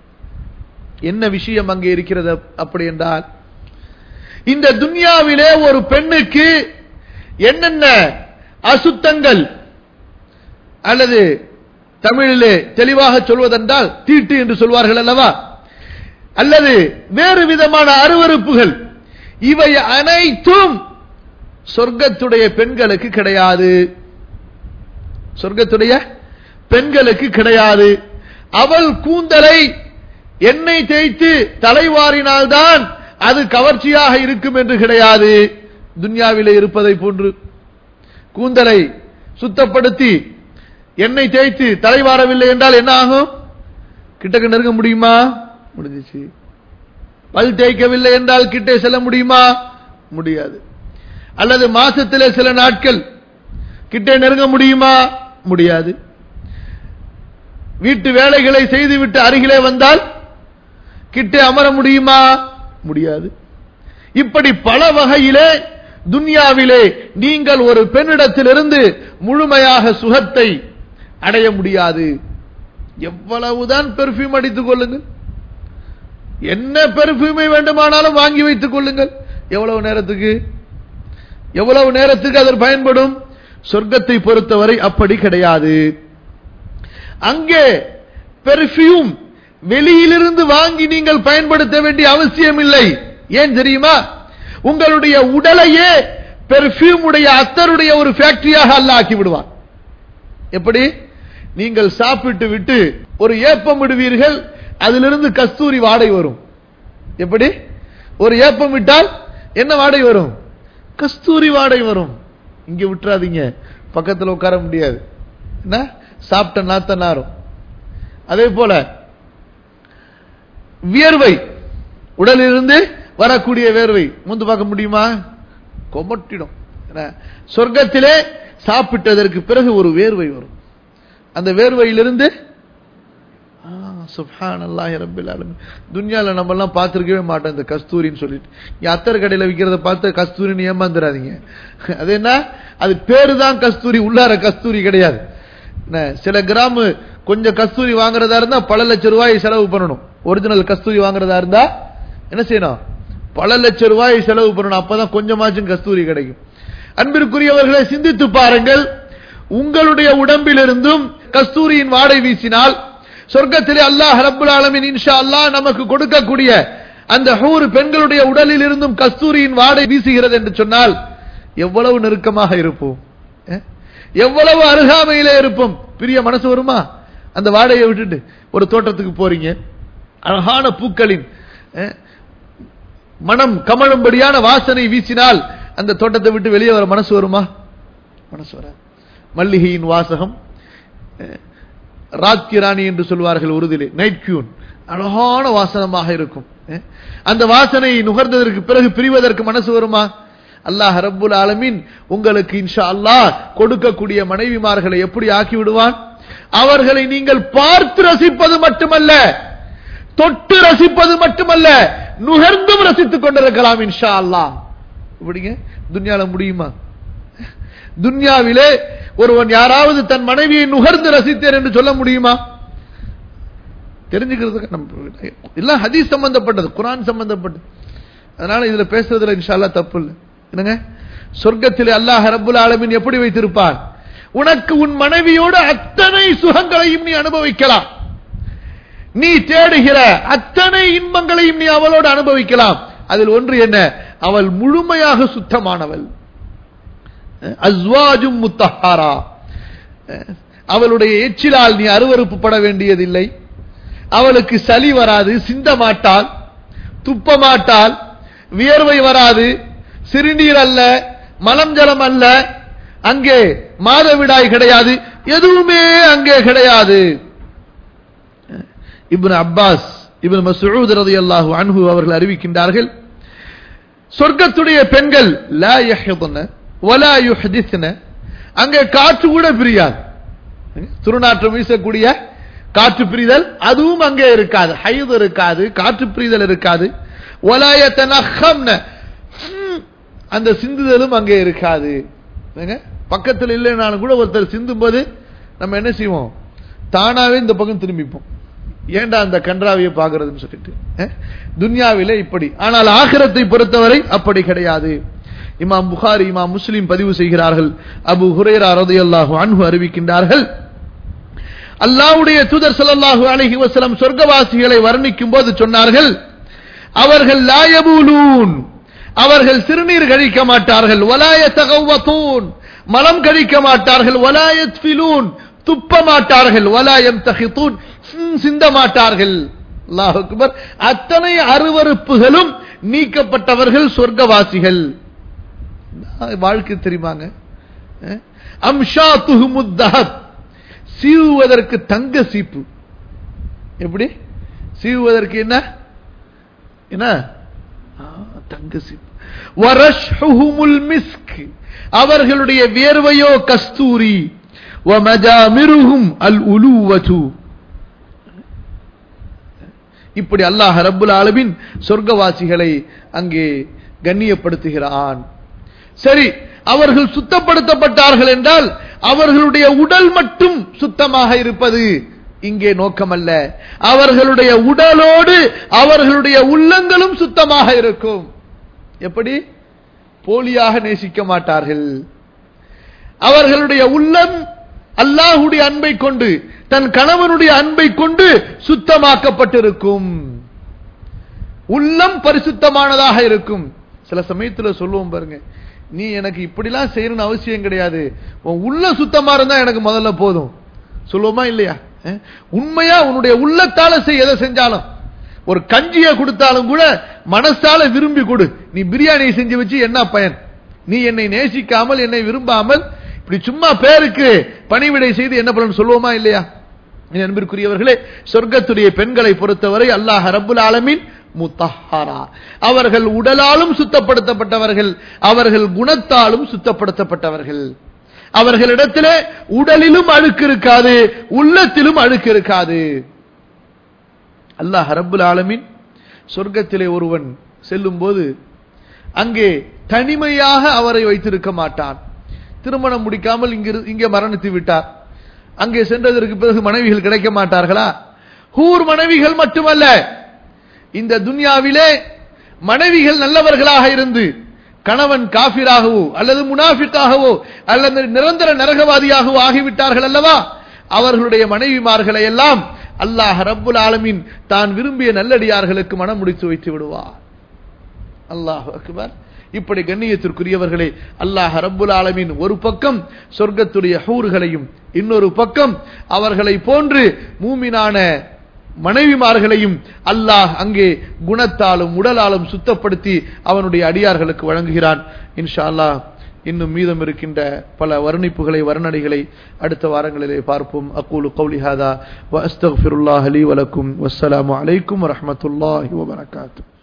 என்ன விஷயம் அங்கே இருக்கிறது அப்படி என்றால் இந்த துன்யாவிலே ஒரு பெண்ணுக்கு என்னென்ன அசுத்தங்கள் அல்லது தமிழிலே தெளிவாக சொல்வதென்றால் தீட்டு என்று சொல்வார்கள் அல்லவா அல்லது வேறு விதமான அருவருப்புகள் இவை அனைத்தும் சொர்க்கத்துடைய பெண்களுக்கு கிடையாது சொர்க்கத்துடைய பெண்களுக்கு கிடையாது அவள் கூந்தலை எண்ணெய் தேய்த்து தலைவாரினால்தான் அது கவர்ச்சியாக இருக்கும் என்று கிடையாது துன்யாவிலே இருப்பதை போன்று கூந்தலை சுத்தப்படுத்தி எண்ணெய் தேய்த்து தலைவாரவில்லை என்றால் என்ன ஆகும் கிட்டக்கு நெருங்க முடியுமா முடிஞ்சிச்சு பல் தேய்க்கவில்லை என்றால் கிட்டே செல்ல முடியுமா முடியாது அல்லது மாசத்திலே சில நாட்கள் கிட்டே நெருங்க முடியுமா முடியாது வீட்டு வேலைகளை செய்துவிட்டு அருகிலே வந்தால் கிட்டே அமர முடியுமா முடியாது இப்படி பல வகையிலே துன்யாவிலே நீங்கள் ஒரு பெண்ணிடத்திலிருந்து முழுமையாக சுகத்தை அடைய முடியாது எவ்வளவுதான் பெர்ஃபியூம் அடித்துக் கொள்ளுங்கள் என்ன பெர்ஃபியூமை வேண்டுமானாலும் வாங்கி வைத்துக் கொள்ளுங்கள் எவ்வளவு நேரத்துக்கு எவ்வளவு நேரத்துக்கு அது பயன்படும் சொர்க்கத்தை பொறுத்தவரை அப்படி கிடையாது அங்கே பெர்ஃபியூம் வெளியிலிருந்து வாங்கி நீங்கள் பயன்படுத்த வேண்டிய அவசியம் இல்லை ஏன் தெரியுமா உங்களுடைய உடலையே பெர்ஃபியூம் உடைய அத்தருடைய ஒரு ஃபேக்டரியாக அல்ல ஆக்கி விடுவான் எப்படி நீங்கள் சாப்பிட்டு விட்டு ஒரு ஏப்பம் விடுவீர்கள் அதிலிருந்து கஸ்தூரி வாடை வரும் எப்படி ஒரு ஏப்பம் விட்டால் என்ன வாடை வரும் கஸ்தூரி வாடை வரும் இங்க விட்டுறாதீங்க பக்கத்தில் உட்கார முடியாது என்ன சாப்பிட்ட நாத்த நாரும் அதே போல வியர்வை உடலிலிருந்து வரக்கூடிய வேர்வை முந்து பார்க்க முடியுமா கொமட்டிடும் என்ன? சொர்க்கத்திலே சாப்பிட்டதற்கு பிறகு ஒரு வேர்வை வரும் அந்த வேர்வையிலிருந்து சுப்ஹான் அல்லாஹ் ரபில் ஆலமீன் துன்யால நம்ம எல்லாம் பார்த்திருக்கவே மாட்டோம் இந்த கஸ்தூரின்னு சொல்லிட்டு இங்க அத்தர் கடையில விக்கிறத பார்த்து கஸ்தூரின்னு ஏமாந்துடாதீங்க அது என்ன அது பேரு தான் கஸ்தூரி உள்ளார கஸ்தூரி கிடையாது என்ன, சில கிராம் கொஞ்சம் கஸ்தூரி வாங்குறதா இருந்தா பல லட்சம் ரூபாய் செலவு பண்ணணும் ஒரிஜினல் கஸ்தூரி வாங்குறதா இருந்தா என்ன செய்யணும் பல லட்சம் ரூபாய் செலவு பண்ணணும் அப்பதான் கொஞ்சமாச்சும் கஸ்தூரி கிடைக்கும் அன்பிற்குரியவர்களை சிந்தித்து பாருங்கள் உங்களுடைய உடம்பிலிருந்தும் கஸ்தூரியின் வாடை வீசினால் சொர்க்கத்திலே அல்லாஹ் ரப்புல் ஆலமீன் இன்ஷா அல்லாஹ் நமக்கு கொடுக்கக்கூடிய அந்த ஹூர் பெண்களுடைய உடலில் இருந்தும் கஸ்தூரியின் வாடை வீசுகிறது என்று சொன்னால் எவ்வளவு நெருக்கமாக இருப்போம் அஹ்? எவ்வளவு அருகாமையிலே இருப்போம் பிரிய மனசு வருமா அந்த வாடையை விட்டுட்டு ஒரு தோட்டத்துக்கு போறீங்க அழகான பூக்களின் அஹ், மனம் கமழும்படியான வாசனை வீசினால் அந்த தோட்டத்தை விட்டு வெளியே வர மனசு வருமா மனசு வராது மல்லிகையின் வாசகம் அஹ், ராக்கிராணி என்று சொல்வார்கள் உருதிலே நைட் கியூன் அழகான வாசனமாக இருக்கும் அஹ், அந்த வாசனை நுகர்ந்ததற்கு பிறகு பிரிவதற்கு மனசு வருமா அல்லாஹ் ரப்புல் ஆலமீன் உங்களுக்கு இன்ஷா அல்லாஹ் கொடுக்கக்கூடிய மனைவிமார்களை எப்படி ஆக்கி விடுவான் அவர்களை நீங்கள் பார்த்து ரசிப்பது மட்டுமல்ல தொட்டு ரசிப்பது மட்டுமல்ல நுகர்ந்தும் ரசித்துக் கொண்டிருக்கலாம் இன்ஷா அல்லாஹ் இப்படிங்க துன்யால முடியுமா துன்யாவிலே ஒருவன் யாராவது தன் மனைவியை நுகர்ந்து ரசித்தேன் என்று சொல்ல முடியுமா தெரிஞ்சுக்கிறதுக்கு நம்ம எல்லாம் ஹதீஸ் சம்பந்தப்பட்டது குரான் சம்பந்தப்பட்டது அதனால இதுல பேசுறதுல இன்ஷா அல்லாஹ் தப்பு இல்லை என்னங்க சொர்க்கத்திலே அல்லாஹ் ரப்புல் ஆலமீன் எப்படி வைத்திருப்பான் உனக்கு உன் மனைவியோடு அத்தனை சுகங்களையும் நீ அனுபவிக்கலாம் நீ தேடுகிற அத்தனை இன்பங்களையும் நீ அவளோடு அனுபவிக்கலாம் அதில் ஒன்று என்ன அவள் முழுமையாக சுத்தமானவள் அஸ்வாஜும் முத்தஹாரா அவளுடைய எச்சிலால் நீ அருவறுப்பு பட வேண்டியதில்லை அவளுக்கு சளி வராது சிந்த மாட்டாள் துப்ப மாட்டாள் வியர்வை வராது சிறுநீர் அல்ல மலம் ஜலம் அல்ல அங்கே மாதவிடாய் கிடையாது எதுவுமே அங்கே கிடையாது இப்னு அப்பாஸ் இப்னு மசூத் ரலியல்லாஹு அன்ஹு அவர்கள் அறிவிக்கின்றார்கள் சொர்க்கத்துடைய பெண்கள் லா யஹ்துன வலா யுஹ்திஸ்ன அங்கே காற்று கூட பிரியாது துருநாற்றம் வீசக்கூடிய காற்று பிரிதல் அதுவும் அங்கே இருக்காது ஹைது இருக்காது காற்று பிரிதல் இருக்காது வலாயத்தனஹம்ன அந்த சிந்துதலும் அங்கே இருக்காது பக்கத்தில் இல்லைனாலும் கூட ஒருத்தர் சிந்தும் போது நம்ம என்ன செய்வோம் தானாவே இந்த பக்கம் திரும்பிப்போம் ஏண்டா அந்த கன்றாவியை பாக்குறதுன்னு சொல்லிட்டு துன்யாவிலே இப்படி ஆனால் ஆகிரத்தை பொறுத்தவரை அப்படி கிடையாது இமாம் புகாரி இமாம் முஸ்லிம் பதிவு செய்கிறார்கள் அபு ஹுரேரா ரதையல்லாஹு அன்பு அறிவிக்கின்றார்கள் அல்லாவுடைய தூதர் சல்லாஹூ அலஹி வசலம் சொர்க்கவாசிகளை வர்ணிக்கும் போது சொன்னார்கள் அவர்கள் லாயபூலூன் அவர்கள் சிறுநீர் கழிக்க மாட்டார்கள் வலாய தகவத்தூன் மலம் கழிக்க மாட்டார்கள் வலாயத் ஃபிலூன் துப்ப மாட்டார்கள் வலாயம் தகித்தூன் சிந்த மாட்டார்கள் அல்லாஹ் அக்பர் அத்தனை அருவறுப்புகளும் நீக்கப்பட்டவர்கள் சொர்க்கவாசிகள் வாழ்க்கை தெரியுமாங்க அம்ஷா துகுமுத்தஹப் சீவுவதற்கு தங்க சீப்பு எப்படி சீவுவதற்கு என்ன என்ன தங்க சீப்பு வரஷ்ஹுமுல் மிஸ்க் அவர்களுடைய வியர்வையோ கஸ்தூரி வமஜாமிருஹும் அல் உலூவது இப்படி அல்லாஹ் ரப்புல் ஆலமின் சொர்க்கவாசிகளை அங்கே கண்ணியப்படுத்துகிறான் சரி அவர்கள் சுத்தப்படுத்தப்பட்டார்கள் என்றால் அவர்களுடைய உடல் மட்டும் சுத்தமாக இருப்பது இங்கே நோக்கமல்ல அவர்களுடைய உடலோடு அவர்களுடைய உள்ளங்களும் சுத்தமாக இருக்கும் எப்படி போலியாக நேசிக்க மாட்டார்கள் அவர்களுடைய உள்ளம் அல்லாஹுடைய அன்பை கொண்டு தன் கணவனுடைய அன்பை கொண்டு சுத்தமாக்கப்பட்டிருக்கும் உள்ளம் பரிசுத்தமானதாக இருக்கும் சில சமயத்தில் சொல்லுவோம் பாருங்க நீ எனக்கு இப்படிலாம் செய்யணும்னு அவசியம் கிடையாது உன் உள்ள சுத்தமா இருந்தா எனக்கு முதல்ல போதும் சொல்லுவோமா இல்லையா உண்மையா உன்னுடைய உள்ளத்தால செய் எதை செஞ்சாலும் ஒரு கஞ்சிய கொடுத்தாலும் கூட மனசால விரும்பி கொடு நீ பிரியாணி செஞ்சு வச்சு என்ன பயன் நீ என்னை நேசிக்காமல் என்னை விரும்பாமல் இப்படி சும்மா பேருக்கு பணிவிடை செய்து என்ன பண்ணணும் சொல்லுவோமா இல்லையா அன்பிற்குரியவர்களே சொர்க்கத்துடைய பெண்களை பொறுத்தவரை அல்லாஹ் ரபுல் ஆலமின் முத்தஹாரா அவர்கள் உடலாலும் சுத்தப்படுத்தப்பட்டவர்கள் அவர்கள் குணத்தாலும் சுத்தப்படுத்தப்பட்டவர்கள் அவர்களிடத்திலே உடலிலும் அழுக்கு இருக்காது உள்ளத்திலும் அழுக்கு இருக்காது அல்லாஹ் ரபுல் ஆலமின் சொர்க்கத்திலே ஒருவன் செல்லும் போது அங்கே தனிமையாக அவரை வைத்திருக்க மாட்டான் திருமணம் முடிக்காமல் இங்கு இங்கே மரணித்து விட்டார் அங்கே சென்றதற்கு பிறகு மனைவிகள் கிடைக்க மாட்டார்களா ஹூர் மனைவிகள் மட்டுமல்ல இந்த துன்யாவிலே மனைவிகள் நல்லவர்களாக இருந்து கணவன் காபிராகவோ அல்லது முனாஃபிக்காகவோ அல்லது நிரந்தர நரகவாதியாகவோ ஆகிவிட்டார்கள் அல்லவா அவர்களுடைய மனைவிமார்களை எல்லாம் அல்லாஹ் ரப்புல் ஆலமின் தான் விரும்பிய நல்லடியார்களுக்கு மனம் முடித்து வைத்து விடுவார் அல்லாஹ் அக்பர் இப்படி கண்ணியத்திற்குரியவர்களே அல்லாஹ் ரப்புல் ஆலமின் ஒரு பக்கம் சொர்க்கத்துடைய ஹூர்களையும் இன்னொரு பக்கம் அவர்களை போன்று மூமினான மனைவிமார்களையும் அல்லாஹ் அங்கே குணத்தாலும் உடலாலும் சுத்தப்படுத்தி அவனுடைய அடியார்களுக்கு வழங்குகிறான் இன்ஷா அல்லாஹ் இன்னும் மீதம் இருக்கின்ற பல வர்ணிப்புகளை வர்ணனைகளை அடுத்த வாரங்களிலே பார்ப்போம் அக்கூலு கௌலி ஹாதா வ அஸ்தக்ஃபிருல்லாஹ் லீ வலக்கும் வஸ்ஸலாமு அலைக்கும் வரஹ்மத்துல்லாஹி வபரகாத்துஹு